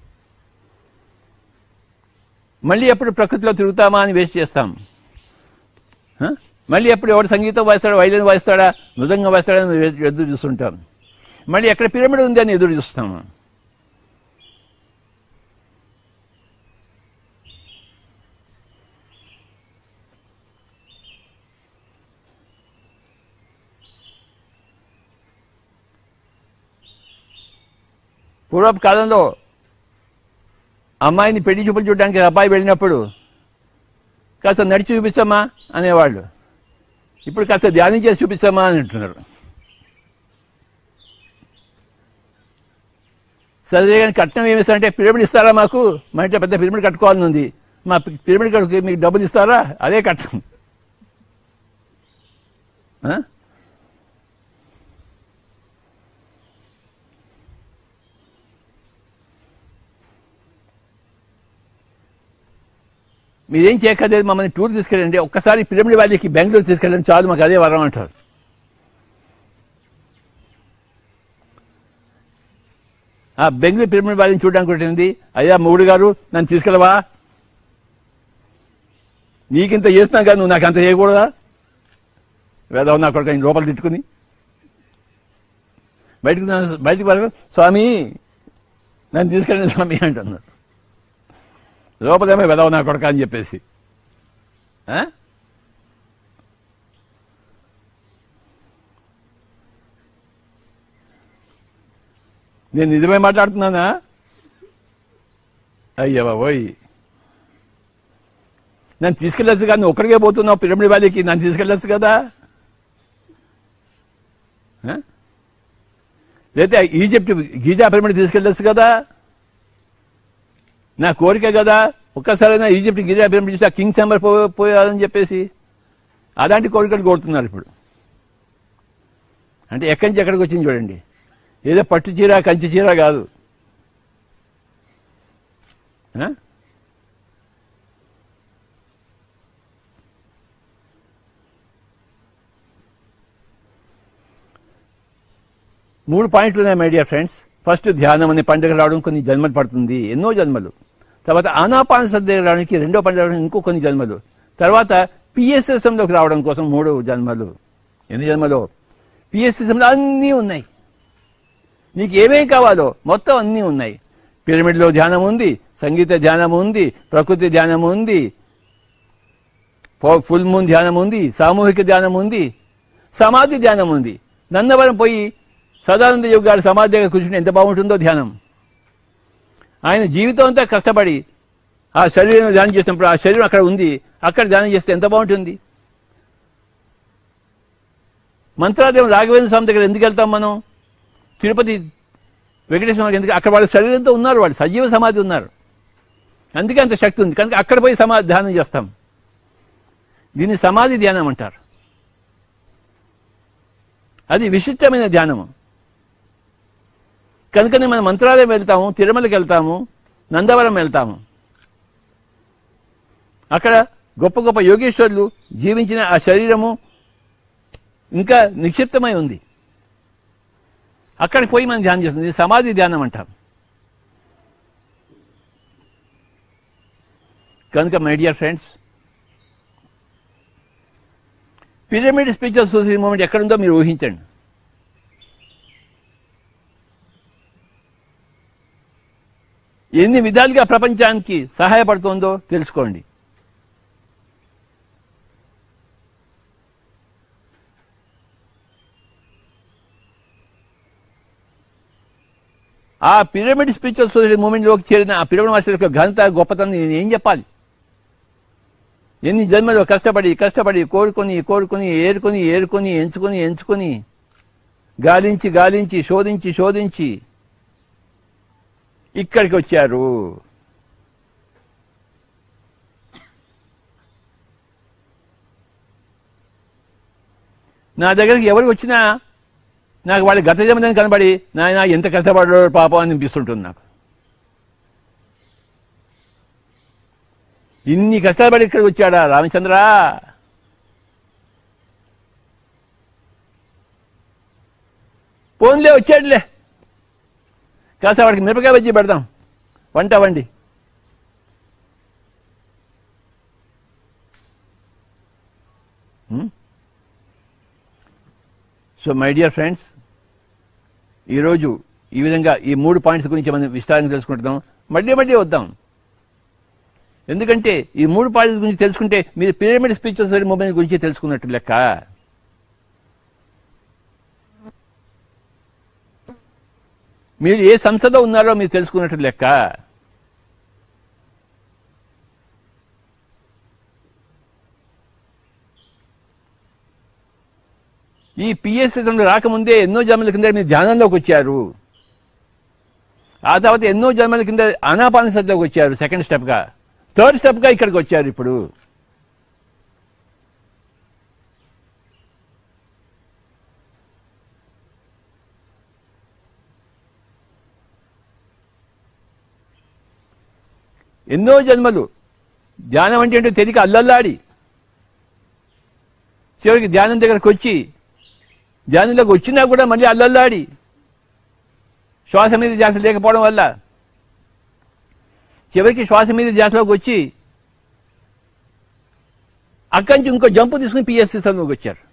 మళ్ళీ ఎప్పుడు ప్రకృతిలో తిరుగుతామా అని వేస్ట్ చేస్తాం ఆ? మళ్ళీ ఎప్పుడు ఎవడు సంగీతం వాయిస్తాడా వైద్యం వాయిస్తాడా మృదంగం వాయిస్తాడా అని ఎ- ఎదురు చూస్తుంటాం మళ్ళీ ఎక్కడ పిరమిడ్ ఉంది అని ఎదురు చూస్తాము పూర్వపు కాలంలో అమ్మాయిని పెళ్లి చూపులు చూడడానికి అబ్బాయి వెళ్ళినప్పుడు కాస్త నడిచి చూపించమ్మా అనేవాళ్ళు ఇప్పుడు కాస్త ధ్యానం చేసి చూపించమ్మా అని అంటున్నారు సరే కానీ కట్నం ఏమి ఇస్తారంటే పిరమిడ్ ఇస్తారా మాకు మా ఇంట్లో పెద్ద పిరమిడ్ కట్టుకోవాలని ఉంది మా పి- పిరమిడ్ కట్టుకు మీకు డబ్బులు ఇస్తారా అదే కట్నం ఆ? మీరేం చేయక్కర్లేదు మమ్మల్ని టూర్ తీసుకెళ్ళండి ఒక్కసారి పిరమిడ్ వ్యాలీకి బెంగళూరు తీసుకెళ్ళండి చాలు మాకు అదే వరం అంటారు ఆ బెంగళూరు పిరమిడ్ వ్యాలీని చూడడానికి ఉంటుంది అయ్యా మూడు గారు నన్ను తీసుకెళ్ళవా నీకింత చేస్తున్నావు కదా నువ్వు నాకు అంత చేయకూడదా వేదవ నా కొడుకు ఆయన లోపల తిట్టుకుని బయటకు రా- బయటకు వరకు స్వామి నన్ను తీసుకెళ్ళండి స్వామి అంటున్నారు లోపలేమో వెదవ నా కొడక అని చెప్పేసి ఆ? నేను నిజమే మాట్లాడుతున్నానా అయ్యా బాబోయ్ నన్ను తీసుకెళ్ళచ్చు కదా నువ్వు ఒక్కడికే పోతున్నావు పిరమిడ్ వ్యాలీకి నన్ను తీసుకెళ్ళచ్చు కదా ఆ? లేకపోతే ఈజిప్ట్ గీజా పిరమిడ్ తీసుకెళ్ళచ్చు కదా నా కోరిక కదా ఒక్కసారైనా ఈజిప్ట్ గిరిజా పిరమిడ్ చూసి ఆ కింగ్ సెంబర్ పోయాలని చెప్పేసి అలాంటి కోరికలు కోరుతున్నారు ఇప్పుడు అంటే ఎక్కడి నుంచి ఎక్కడికి వచ్చింది చూడండి ఏదో పట్టు చీర కంచి చీర కాదు ఆ? మూడు పాయింట్లు ఉన్నాయి మై డియర్ ఫ్రెండ్స్ ఫస్ట్ ధ్యానం అనే పండుగ రావడం కొన్ని జన్మలు పడుతుంది ఎన్నో జన్మలు తర్వాత ఆనాపాన సద్ద రావడానికి రెండో పండుగ రావడానికి ఇంకో కొన్ని జన్మలు తర్వాత పిఎస్ఎస్ఎంలోకి రావడం కోసం మూడు జన్మలు ఎన్ని జన్మలు పిఎస్ఎస్ఎంలో అన్నీ ఉన్నాయి నీకు ఏమేం కావాలో మొత్తం అన్నీ ఉన్నాయి పిరమిడ్లో ధ్యానం ఉంది సంగీత ధ్యానం ఉంది ప్రకృతి ధ్యానం ఉంది ఫో- ఫుల్ మూన్ ధ్యానం ఉంది సామూహిక ధ్యానం ఉంది సమాధి ధ్యానం ఉంది నందవరం పోయి సదానంద యోగి గారు సమాధి దగ్గర కూర్చుని ఎంత బాగుంటుందో ధ్యానం ఆయన జీవితం అంతా కష్టపడి ఆ శరీరం ధ్యానం చేసినప్పుడు ఆ శరీరం అక్కడ ఉంది అక్కడ ధ్యానం చేస్తే ఎంత బాగుంటుంది మంత్రాదేవం రాఘవేంద్ర స్వామి దగ్గర ఎందుకు వెళ్తాం మనం తిరుపతి వెంకటేశ్వర స్వామికి ఎందుకు అక్కడ వాళ్ళ శరీరంతో ఉన్నారు వాళ్ళు సజీవ సమాధి ఉన్నారు అందుకే అంత శక్తి ఉంది కనుక అక్కడ పోయి సమాధి ధ్యానం చేస్తాం దీన్ని సమాధి ధ్యానం అంటారు అది విశిష్టమైన ధ్యానము కనుకనే మనం మంత్రాలయం వెళ్తాము తిరుమలకి వెళ్తాము నందవరం వెళ్తాము అక్కడ గొప్ప గొప్ప యోగేశ్వరులు జీవించిన ఆ శరీరము ఇంకా నిక్షిప్తమై ఉంది అక్కడికి పోయి మనం ధ్యానం చేస్తుంది ఇది సమాధి ధ్యానం అంటాం కనుక my dear friends pyramid spiritual society movement ఎక్కడుందో మీరు ఊహించండి ఎన్ని విధాలుగా ప్రపంచానికి సహాయపడుతుందో తెలుసుకోండి ఆ పిరమిడ్ స్పిరిచువల్ సొసైటీ మూమెంట్లోకి చేరిన ఆ పిరమిడ్ మాస్టర్ యొక్క ఘనత గొప్పతనం నేను ఏం చెప్పాలి ఎన్ని జన్మలో కష్టపడి కష్టపడి కోరుకొని కోరుకొని ఏరుకొని ఏరుకొని ఎంచుకొని ఎంచుకొని గాలించి గాలించి శోధించి శోధించి ఇక్కడికి వచ్చారు నా దగ్గరికి ఎవరికి వచ్చినా నాకు వాళ్ళ గత జన్మదని కనబడి నాయన ఎంత కష్టపడ్డాడు పాపం అని అనిపిస్తుంటుంది నాకు ఇన్ని కష్టపడి ఇక్కడికి వచ్చాడా రామచంద్ర పోన్లే వచ్చాడులే కాస్త వాడికి మిరపకాయ బజ్జీ పెడదాం వంట వండి సో మై డియర్ ఫ్రెండ్స్ ఈరోజు ఈ విధంగా ఈ మూడు పాయింట్స్ గురించి మనం విస్తారంగా తెలుసుకుంటున్నాం మళ్ళీ మళ్ళీ వద్దాం ఎందుకంటే ఈ మూడు పాయింట్స్ గురించి తెలుసుకుంటే మీరు పిరమిడ్ స్పీచెస్ మొబైల్ గురించి తెలుసుకున్నట్టు లెక్క మీరు ఏ సంస్థలో ఉన్నారో మీరు తెలుసుకున్నట్టు లెక్క ఈ పిఎస్ రాకముందే ఎన్నో జన్మల కింద మీరు ధ్యానంలోకి వచ్చారు ఆ తర్వాత ఎన్నో జన్మల కింద అనాపానసతిలోకి వచ్చారు సెకండ్ స్టెప్ గా థర్డ్ స్టెప్ గా ఇక్కడికి వచ్చారు ఇప్పుడు ఎన్నో జన్మలు ధ్యానం అంటే ఏంటో తెలియక అల్లల్లాడి చివరికి ధ్యానం దగ్గరకు వచ్చి ధ్యానంలోకి వచ్చినా కూడా మళ్ళీ అల్లల్లాడి శ్వాస మీద ధ్యాస లేకపోవడం వల్ల చివరికి శ్వాస మీద ధ్యాసలోకి వచ్చి అక్కడి నుంచి ఇంకో జంపు తీసుకుని పిఎస్ సిస్టంలోకి వచ్చారు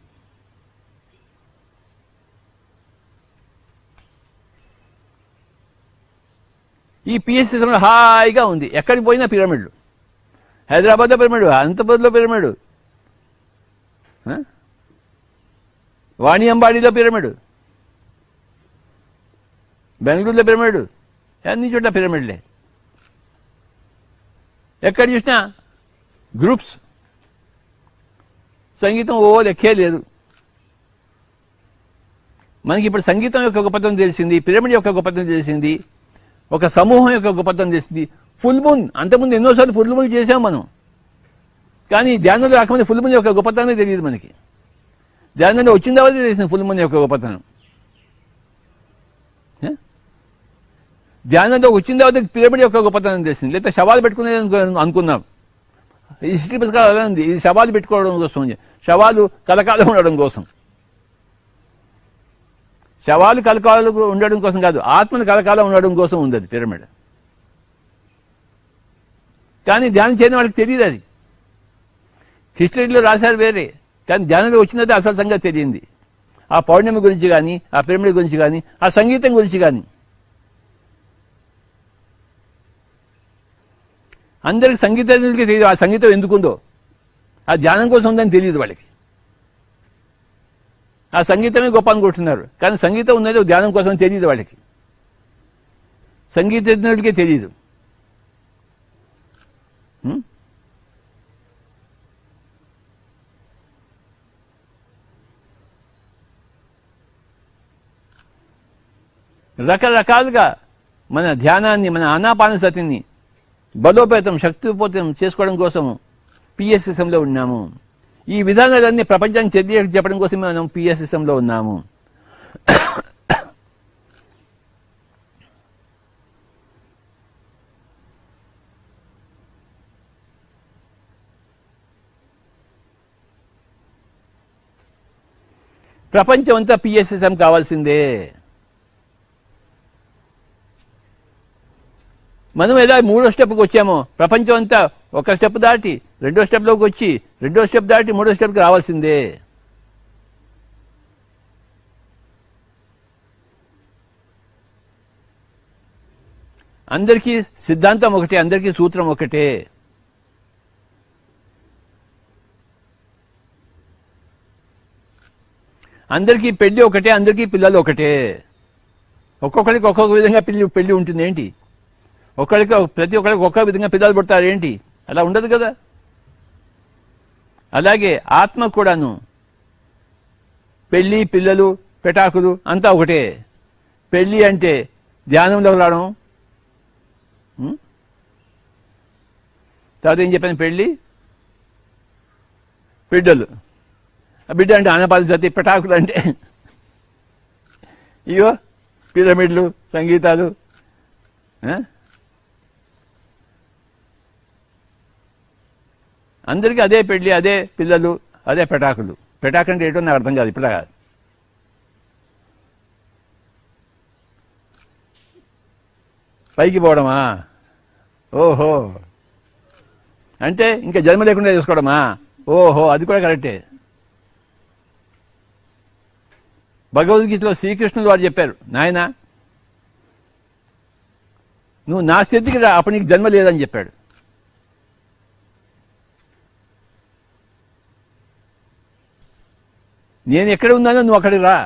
ఈ పిఎస్ సిస్టంలో హాయిగా ఉంది ఎక్కడికి పోయినా పిరమిడ్లు హైదరాబాద్లో పిరమిడ్ అనంతపురంలో పిరమిడ్ ఆ? వాణి అంబాడీలో పిరమిడ్ బెంగళూరులో పిరమిడ్ అన్ని చోట్ల పిరమిడ్లే ఎక్కడ చూసినా గ్రూప్స్ సంగీతం ఓ లెక్కే లేదు మనకి ఇప్పుడు సంగీతం యొక్క గొప్పతనం తెలిసింది పిరమిడ్ యొక్క గొప్పతనం తెలిసింది ఒక సమూహం యొక్క గొప్పతనం తెలిసింది ఫుల్ మూన్ అంతకుముందు ఎన్నోసార్లు ఫుల్ మూన్ చేసాం మనం కానీ ధ్యానంలో రాకముందు ఫుల్ మూన్ యొక్క గొప్పతనమే తెలియదు మనకి ధ్యానంలో వచ్చిన తర్వాత తెలిసింది ఫుల్ మూన్ యొక్క గొప్పతనం ఏ? ధ్యానంలో వచ్చిన తర్వాత పిరమిడ్ యొక్క గొప్పతనం తెలిసింది లేదా శవాలు పెట్టుకునేది అనుకు- అనుకున్నాం హిస్టరీ పుస్తకాలు అలా ఉంది ఇది శవాలు పెట్టుకోవడం కోసం శవాలు కలకాలం ఉండడం కోసం శవాలు కలకాలం ఉండడం కోసం కాదు ఆత్మను కలకాలం ఉండడం కోసం ఉంది అది పిరమిడ్ కానీ ధ్యానం చేయని వాళ్ళకి తెలియదు అది హిస్టరీలో రాశారు వేరే కానీ ధ్యానంలో వచ్చినది అసలు సంగతి తెలియంది ఆ పౌర్ణమి గురించి కానీ ఆ పిరమిడ్ గురించి కానీ ఆ సంగీతం గురించి కానీ అందరికి సంగీతానికి తెలియదు ఆ సంగీతం ఎందుకుందో ఆ ధ్యానం కోసం ఉందని తెలియదు వాళ్ళకి ఆ సంగీతమే గొప్ప అనుకుంటున్నారు కానీ సంగీతం ఉన్నది ధ్యానం కోసం తెలియదు వాళ్ళకి సంగీతజ్ఞుడికే తెలియదు హ్మ్? రకరకాలుగా మన ధ్యానాన్ని మన ఆనాపానసతిని బలోపేతం శక్తిపోతం చేసుకోవడం కోసం పిఎస్ఎస్ఎంలో ఉన్నాము ఈ విధానాలన్నీ ప్రపంచానికి తెలియ చెప్పడం కోసం మనం పిఎస్ఎస్ఎంలో ఉన్నాము ప్రపంచం అంతా పిఎస్ఎస్ఎం కావాల్సిందే మనం ఎలా మూడో స్టెప్కి వచ్చామో ప్రపంచం అంతా ఒక స్టెప్ దాటి రెండో స్టెప్లోకి వచ్చి రెండో స్టెప్ దాటి మూడో స్టెప్కి రావాల్సిందే అందరికీ సిద్ధాంతం ఒకటే అందరికీ సూత్రం ఒకటే అందరికీ పెళ్లి ఒకటే అందరికీ పిల్లలు ఒకటే ఒక్కొక్కరికి ఒక్కొక్క విధంగా పెళ్లి పెళ్లి ఉంటుంది ఏంటి ఒక్కరికి ప్రతి ఒక్కరికి ఒక్క విధంగా పిల్లలు పుడతారు ఏంటి అలా ఉండదు కదా అలాగే ఆత్మ కూడాను పెళ్లి పిల్లలు పెటాకులు అంతా ఒకటే పెళ్లి అంటే ధ్యానంలో రావడం ఉం? తర్వాత ఏం చెప్పాను పెళ్లి బిడ్డలు ఆ బిడ్డ అంటే ఆనపాలి సతి పెటాకులు అంటే ఇగో పిరమిడ్లు సంగీతాలు ఆ? అందరికీ అదే పెళ్లి అదే పిల్లలు అదే పెటాకులు పెటాకు అంటే ఏంటో నాకు అర్థం కాదు ఇప్పుడు కాదు పైకి పోవడమా ఓహో అంటే ఇంకా జన్మ లేకుండా చేసుకోవడమా ఓహో అది కూడా కరెక్టే భగవద్గీతలో శ్రీకృష్ణులు వారు చెప్పారు నాయన నువ్వు నా స్థితికి రా అప్పుడు నీకు జన్మ లేదని చెప్పాడు నేను ఎక్కడ ఉన్నానో నువ్వు అక్కడికి రా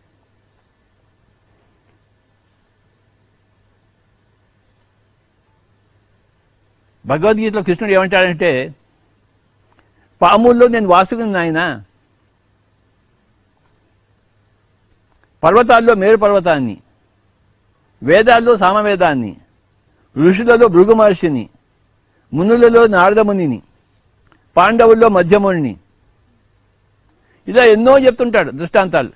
భగవద్గీతలో కృష్ణుడు ఏమంటాడంటే పాముల్లో నేను వాసుకుని నాయన పర్వతాల్లో మేరు పర్వతాన్ని వేదాల్లో సామవేదాన్ని ఋషులలో భృగు మహర్షిని మునులలో నారదమునిని పాండవుల్లో మధ్యముని ఇలా ఎన్నో చెప్తుంటాడు దృష్టాంతాలు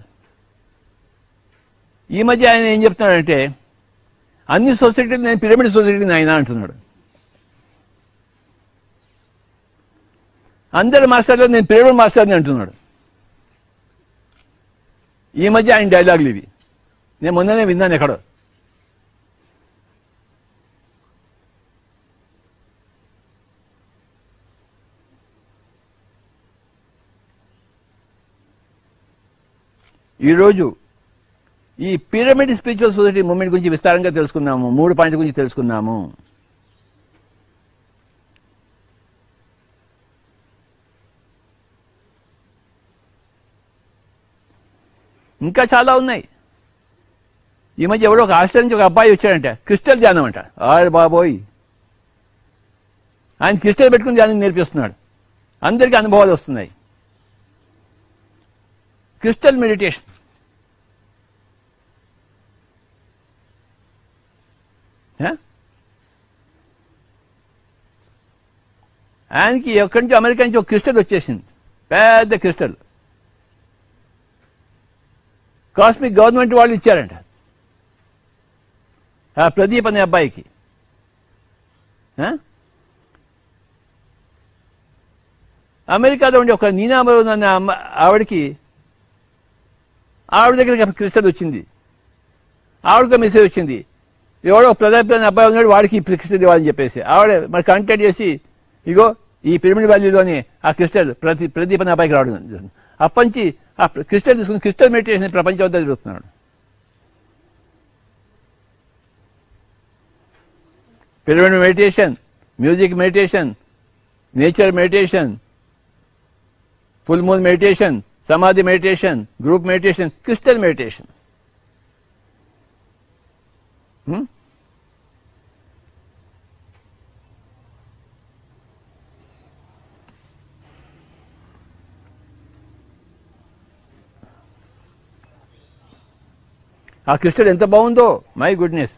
ఈ మధ్య ఆయన ఏం చెప్తున్నాడంటే అన్ని సొసైటీలు నేను పిరమిడ్ సొసైటీని ఆయన అంటున్నాడు అందరి మాస్టర్లో నేను పిరమిడ్ మాస్టర్ని అంటున్నాడు ఈ మధ్య ఆయన డైలాగులు ఇవి నేను మొన్ననే విన్నాను ఎక్కడో ఈరోజు ఈ పిరమిడ్ స్పిరిచువల్ సొసైటీ మూమెంట్ గురించి విస్తారంగా తెలుసుకున్నాము మూడు పాయింట్ల గురించి తెలుసుకున్నాము ఇంకా చాలా ఉన్నాయి ఈ మధ్య ఎవడో ఒక హాస్టల్ నుంచి ఒక అబ్బాయి వచ్చాడంట క్రిస్టల్ ధ్యానం అంట ఆరు బాబోయ్ ఆయన క్రిస్టల్ పెట్టుకుని ధ్యానం నేర్పిస్తున్నాడు అందరికీ అనుభవాలు వస్తున్నాయి క్రిస్టల్ మెడిటేషన్ ఆ? ఆయనకి ఎక్కడి నుంచి అమెరికా నుంచి ఒక క్రిస్టల్ వచ్చేసింది పెద్ద క్రిస్టల్ కాస్మిక్ గవర్నమెంట్ వాళ్ళు ఇచ్చారంట ఆ ప్రదీప్ అనే అబ్బాయికి ఆ? అమెరికాలో ఉండే ఒక నీనామరు అనే అమ్మ ఆవిడకి ఆవిడ దగ్గరికి క్రిస్టల్ వచ్చింది ఆవిడకి మెసేజ్ వచ్చింది ఎవడో ప్రదీప్ అనే అబ్బాయి ఉన్నాడు వాడికి ఈ క్రిస్టల్ ఇవ్వాలని చెప్పేసి ఆవిడ మరి కాంటాక్ట్ చేసి ఇగో ఈ పిరమిడ్ వ్యాలీలోని ఆ క్రిస్టల్ ప్రతి ప్రదీప్ అనే అబ్బాయికి రావడం జరిగింది. అప్పటి నుంచి ఆ క్రిస్టల్ తీసుకుని క్రిస్టల్ మెడిటేషన్ ప్రపంచం అంతా తిరుగుతున్నాడు pyramid meditation music meditation nature meditation full moon meditation సమాధి meditation group meditation crystal meditation hmm? ఆ క్రిస్టల్ ఎంత బాగుందో మై గుడ్నెస్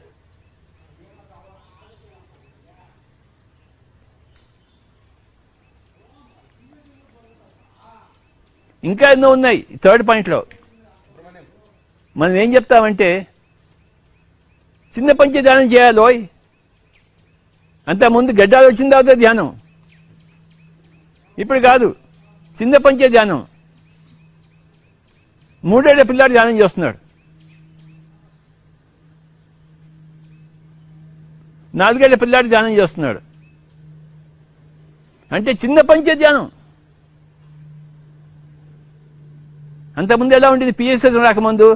ఇంకా ఎన్నో ఉన్నాయి థర్డ్ పాయింట్లో మనం ఏం చెప్తామంటే చిన్న పంచ ధ్యానం చేయాలోయ్ అంత ముందు గడ్డాలు వచ్చిన తర్వాత ధ్యానం ఇప్పుడు కాదు చిన్న పంచే ధ్యానం మూడేళ్ల పిల్లాడు ధ్యానం చేస్తున్నాడు నాలుగేళ్ల పిల్లాడు ధ్యానం చేస్తున్నాడు అంటే చిన్న పంచే ధ్యానం అంతకుముందు ఎలా ఉండేది పిఎస్ఎస్ రాకముందు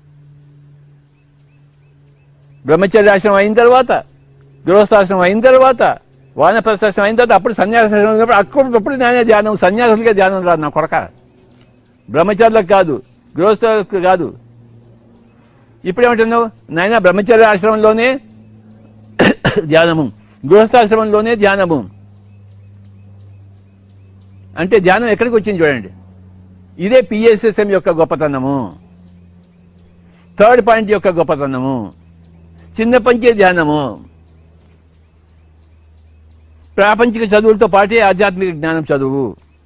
బ్రహ్మచర్యాశ్రమం అయిన తర్వాత గృహస్థాశ్రమం అయిన తర్వాత వానప్రస్థాశ్రమం అయిన తర్వాత అప్పుడు సన్యాసాశ్రమం ఉన్నప్పుడు అప్పుడు అప్పుడు నేనే ధ్యానం సన్యాసులకే ధ్యానం రాదు నా కొడక బ్రహ్మచారులకు కాదు గృహస్థులకు కాదు ఇప్పుడు ఏమంటున్నావు నాయన బ్రహ్మచర్య ఆశ్రమంలోనే ధ్యానము గృహస్థాశ్రమంలోనే ధ్యానము అంటే ధ్యానం ఎక్కడికి వచ్చింది చూడండి ఇదే పిఎస్ఎస్ఎం యొక్క గొప్పతనము థర్డ్ పాయింట్ యొక్క గొప్పతనము చిన్న పంచే ధ్యానము ప్రాపంచిక చదువులతో పాటే ఆధ్యాత్మిక జ్ఞానం చదువు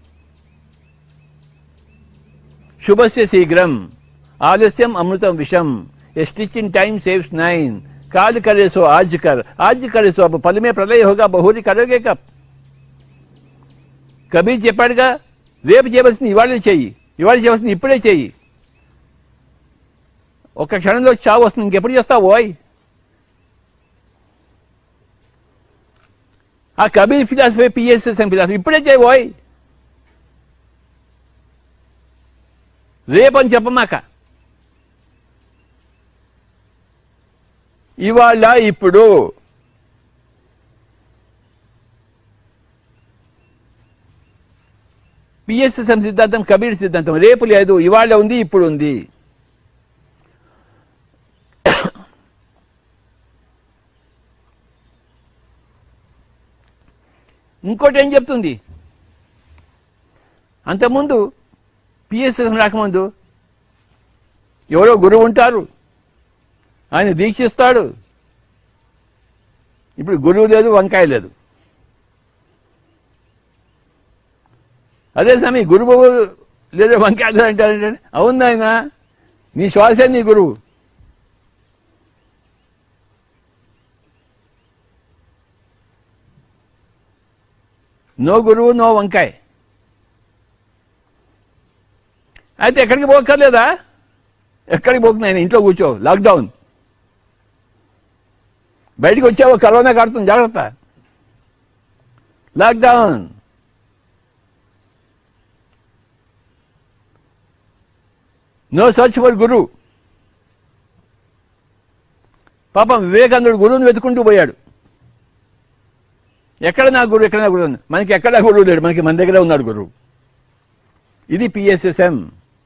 శుభస్య శీఘ్రం ఆలస్యం అమృతం విషం a stitch in time saves nine काल करे सो आज कर आज करे సో अब పल में ప్రళయ होगा బహుళి కరోగే కప్ కబీర్ చెప్పాడుగా రేపు చేయవలసింది ఇవాళ చెయ్యి ఇవాళ చేయవలసింది ఇప్పుడే చెయ్యి ఒక క్షణంలో చావు వస్తుంది ఇంకెప్పుడు చేస్తావు ఓయ్ ఆ కబీర్ ఫిలాసఫీ పిఎస్ఎస్ఎం ఫిలాసఫీ ఇప్పుడే చేయి ఓయ్ రేపని చెప్పమాక ఇవాళ ఇప్పుడు పిఎస్ఎస్ఎం సిద్ధాంతం కబీర్ సిద్ధాంతం రేపు లేదు ఇవాళ ఉంది ఇప్పుడు ఉంది ఇంకోటి ఏం చెప్తుంది అంతకుముందు పిఎస్ఎస్ రాకముందు ఎవరో గురువు ఉంటారు ఆయన దీక్షిస్తాడు ఇప్పుడు గురువు లేదు వంకాయ లేదు అదే సమయం గురువు లేదు వంకాయ లేదు అంటారంటే అవును ఆయన నీ శ్వాసే నీ గురువు నో గురువు నో వంకాయ అయితే ఎక్కడికి పోక్కర్లేదా ఎక్కడికి పోకు నేను ఇంట్లో కూర్చో లాక్డౌన్ బయటికి వచ్చావో కరోనా కాడుతుంది జాగ్రత్త లాక్డౌన్ నో సర్చ్ ఫర్ గురు పాపం వివేకానందుడు గురువుని వెతుకుంటూ పోయాడు ఎక్కడ నా గురువు ఎక్కడ నా గురువు అని. మనకి ఎక్కడ గురువు లేడు మనకి మన దగ్గర ఉన్నాడు గురువు ఇది పిఎస్ఎస్ఎం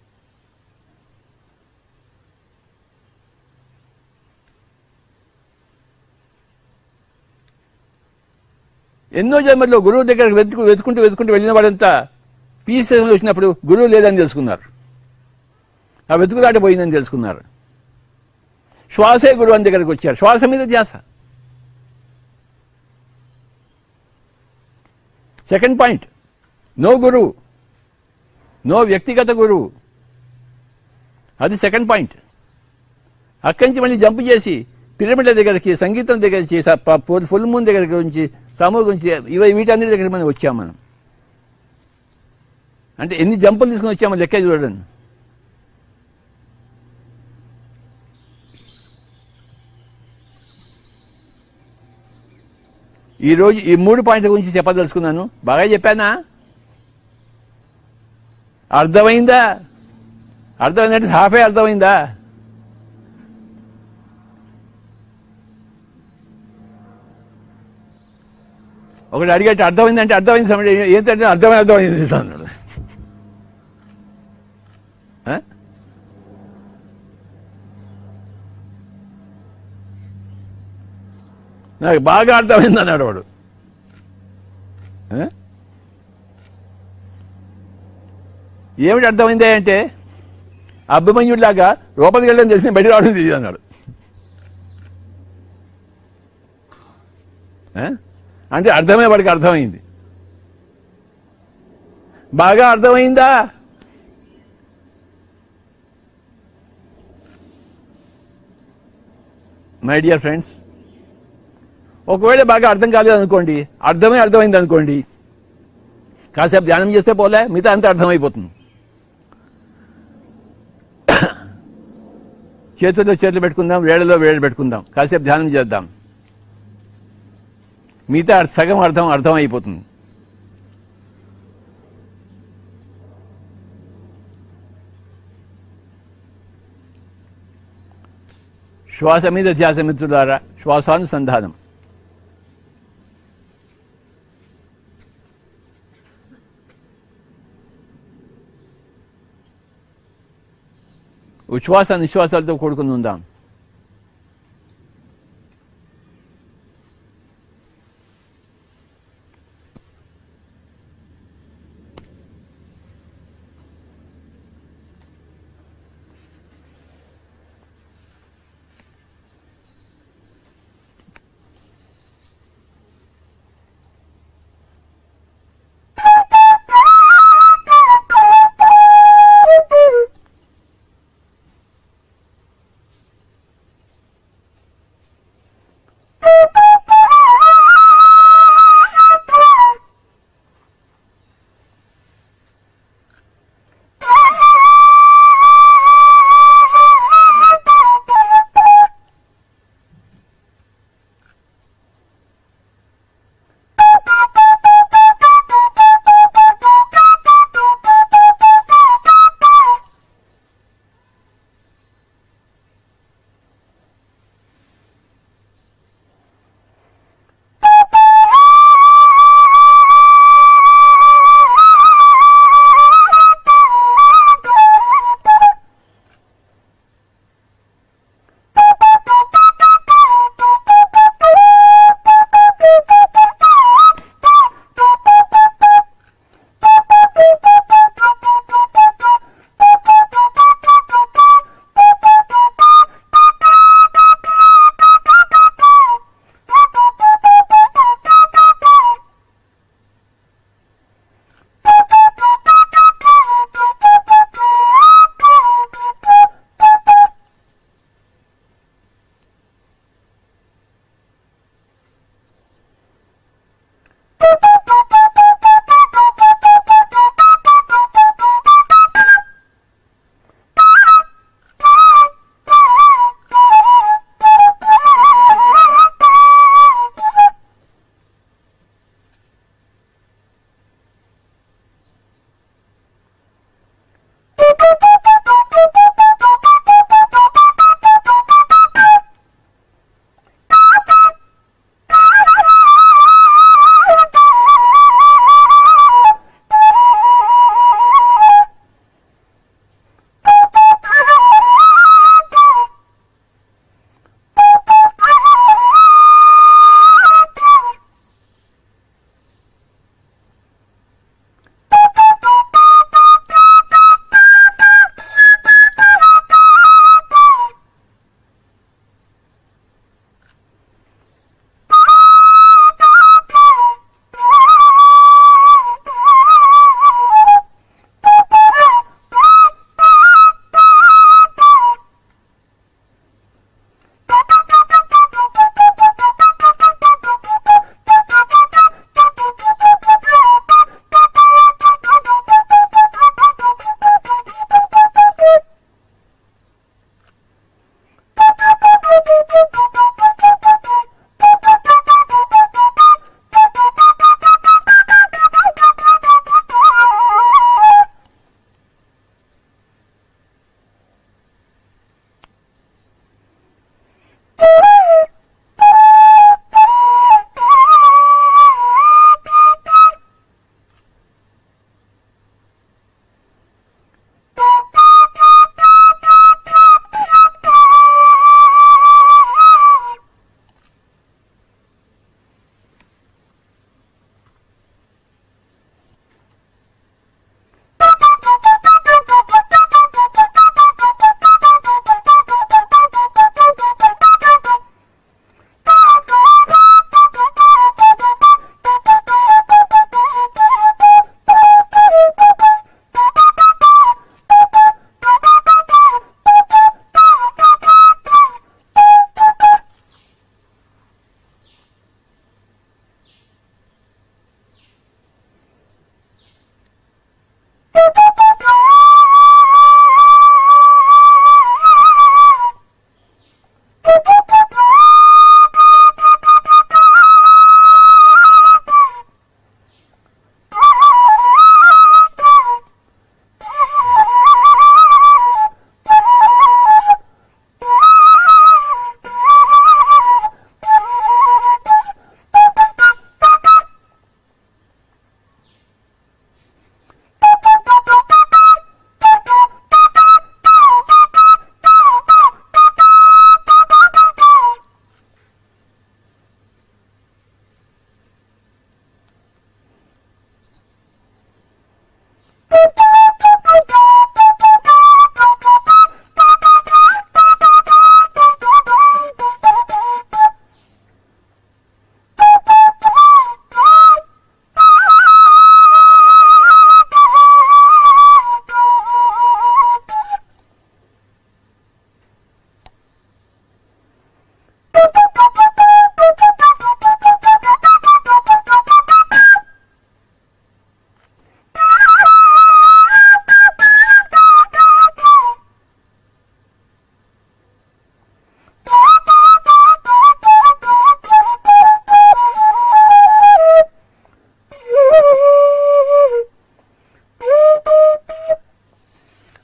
ఎన్నో జన్మల్లో గురువు దగ్గరకు వెతుకు వెతుకుంటూ వెతుకుంటూ వెళ్ళిన వాడంతా పిఎస్ఎస్ఎంలో వచ్చినప్పుడు గురువు లేదని తెలుసుకున్నారు ఆ వెతుకులాట పోయిందని తెలుసుకున్నారు శ్వాసే గురువు అని దగ్గరకు వచ్చారు శ్వాస మీద ధ్యాస సెకండ్ పాయింట్ నో గురువు నో వ్యక్తిగత గురువు అది సెకండ్ పాయింట్ అక్కడి నుంచి మళ్ళీ జంప్ చేసి పిరమిడ్ల దగ్గరికి సంగీతం దగ్గరికి స- ప- ఫుల్ ఫుల్ మూన్ దగ్గరికి నుంచి సమూహం గురించి ఇవి వీటన్నిటి దగ్గరికి మనం వచ్చాం మనం అంటే ఎన్ని జంపులు తీసుకుని వచ్చామో లెక్క చూడండి ఈ రోజు ఈ మూడు పాయింట్ల గురించి చెప్పదలుచుకున్నాను బాగా చెప్పానా అర్థమైందా అర్థమైందంటే హాఫే అర్థమైందా ఒకటి అడిగట్టు అర్థమైందంటే అర్థమైంది సమయం ఏంటంటే అర్థమైంది అర్థమైంది అన్నాడు ఆ? నాకు బాగా అర్థమైంది అన్నాడు వాడు ఆ? ఏమిటి అర్థమైంది అంటే అభిమన్యుడిలాగా లోపలికి వెళ్ళడం తెలిసిన బయట రావడం తెలియదు అన్నాడు ఆ? అంటే అర్థమే వాడికి అర్థమైంది బాగా అర్థమైందా మై డియర్ ఫ్రెండ్స్ ఒకవేళ బాగా అర్థం కాలేదు అనుకోండి అర్థమే అర్థమైంది అనుకోండి కాసేపు ధ్యానం చేస్తే పోలే మిగతా అంతా అర్థమైపోతుంది చేతుల్లో చేతులు పెట్టుకుందాం వేళలో వేళ్ళు పెట్టుకుందాం కాసేపు ధ్యానం చేద్దాం మిగతా సగం అర్థం అర్థం అయిపోతుంది శ్వాస మీద ధ్యాస మిత్రులారా శ్వాసానుసంధానం ఉచ్ఛ్వాస నిశ్వాసాలతో కూడుకుని ఉందాం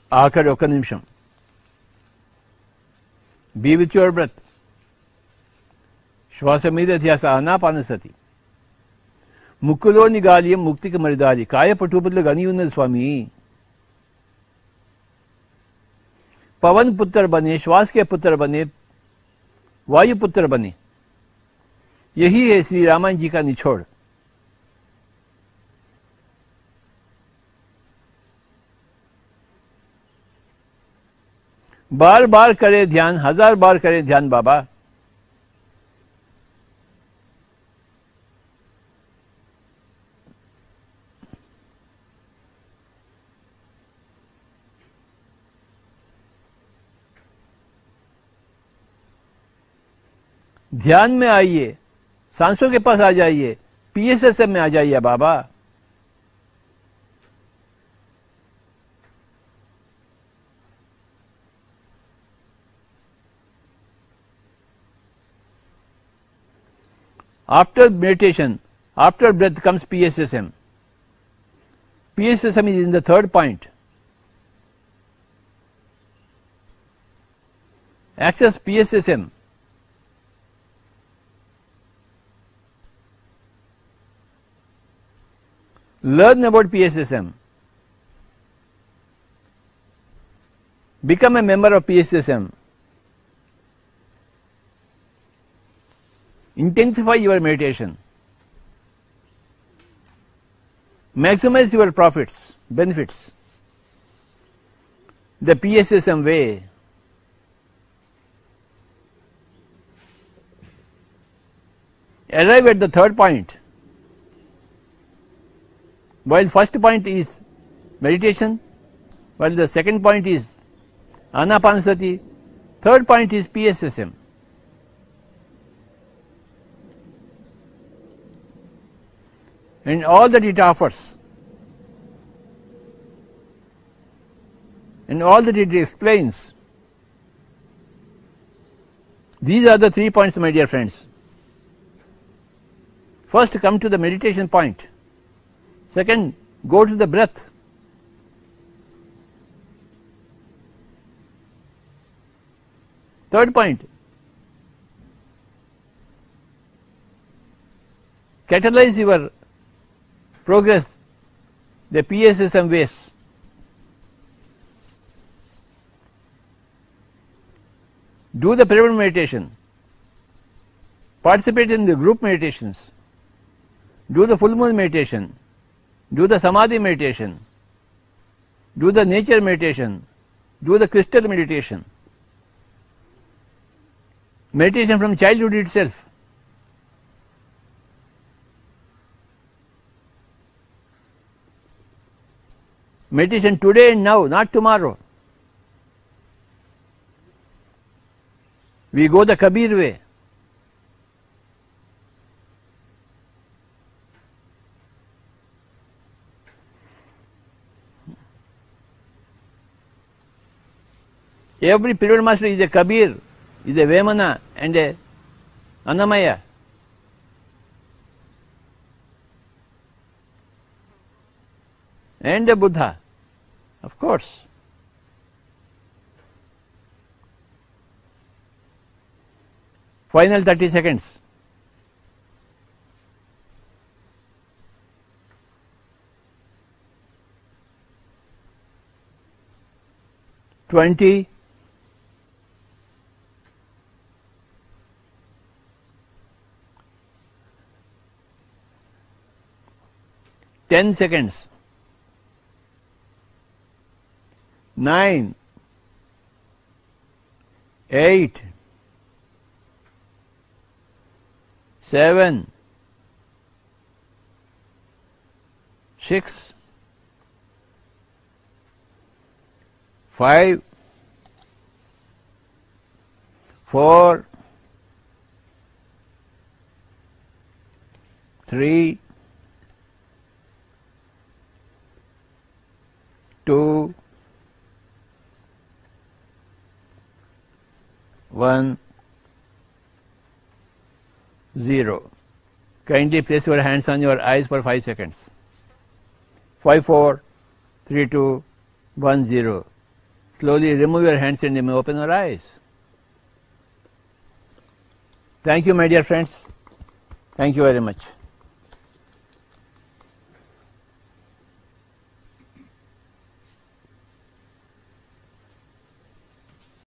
ఆఖరి ఒక్క నిమిషం బీ విత్ యువర్ బ్రత్ శ్వాస మీద ధ్యాస అనాపానసతి ముక్కులోని గాలి ముక్తికి మరిదాలి కాయపటూపులు గని ఉన్నది స్వామి पवन पुत्र बने श्वास के पुत्र बने वायु पुत्र बने यही है श्री रामायण जी का निछोड़ बार बार करे ध्यान हजार बार करे ध्यान बाबा ध्यान में आइए सांसों के पास आ जाइए पीएसएसएम में आ जाइए बाबा After meditation, after breath comes PSSM. PSSM is in the third point. Access PSSM. Learn about PSSM. Become a member of PSSM. Intensify your meditation. Maximize your profits, benefits. The PSSM way. Arrive at the third point. While first point is meditation, while the second point is anapanasati, third point is PSSM. and all that it offers and all that it explains. These are the three points, my dear friends. First, come to the meditation point. Second, go to the breath. Third point, catalyze your progress the PSSM ways. Do the pyramid meditation. Participate in the group meditations. Do the full moon meditation. Do the samadhi meditation. Do the nature meditation. Do the crystal meditation. Meditation from childhood itself. Meditation today and now, not tomorrow. We go the Kabir way. Every pyramid master is a Kabir, is a Vemana and a Annamaya. and a Buddha, of course. Final 30 seconds. Twenty. Ten seconds. nine, eight, seven, six, five, four, three, two, one, zero. Kindly place your hands on your eyes for five seconds. Five, four, three, two, one, zero. Slowly remove your hands and you may open your eyes. Thank you, my dear friends. Thank you very much.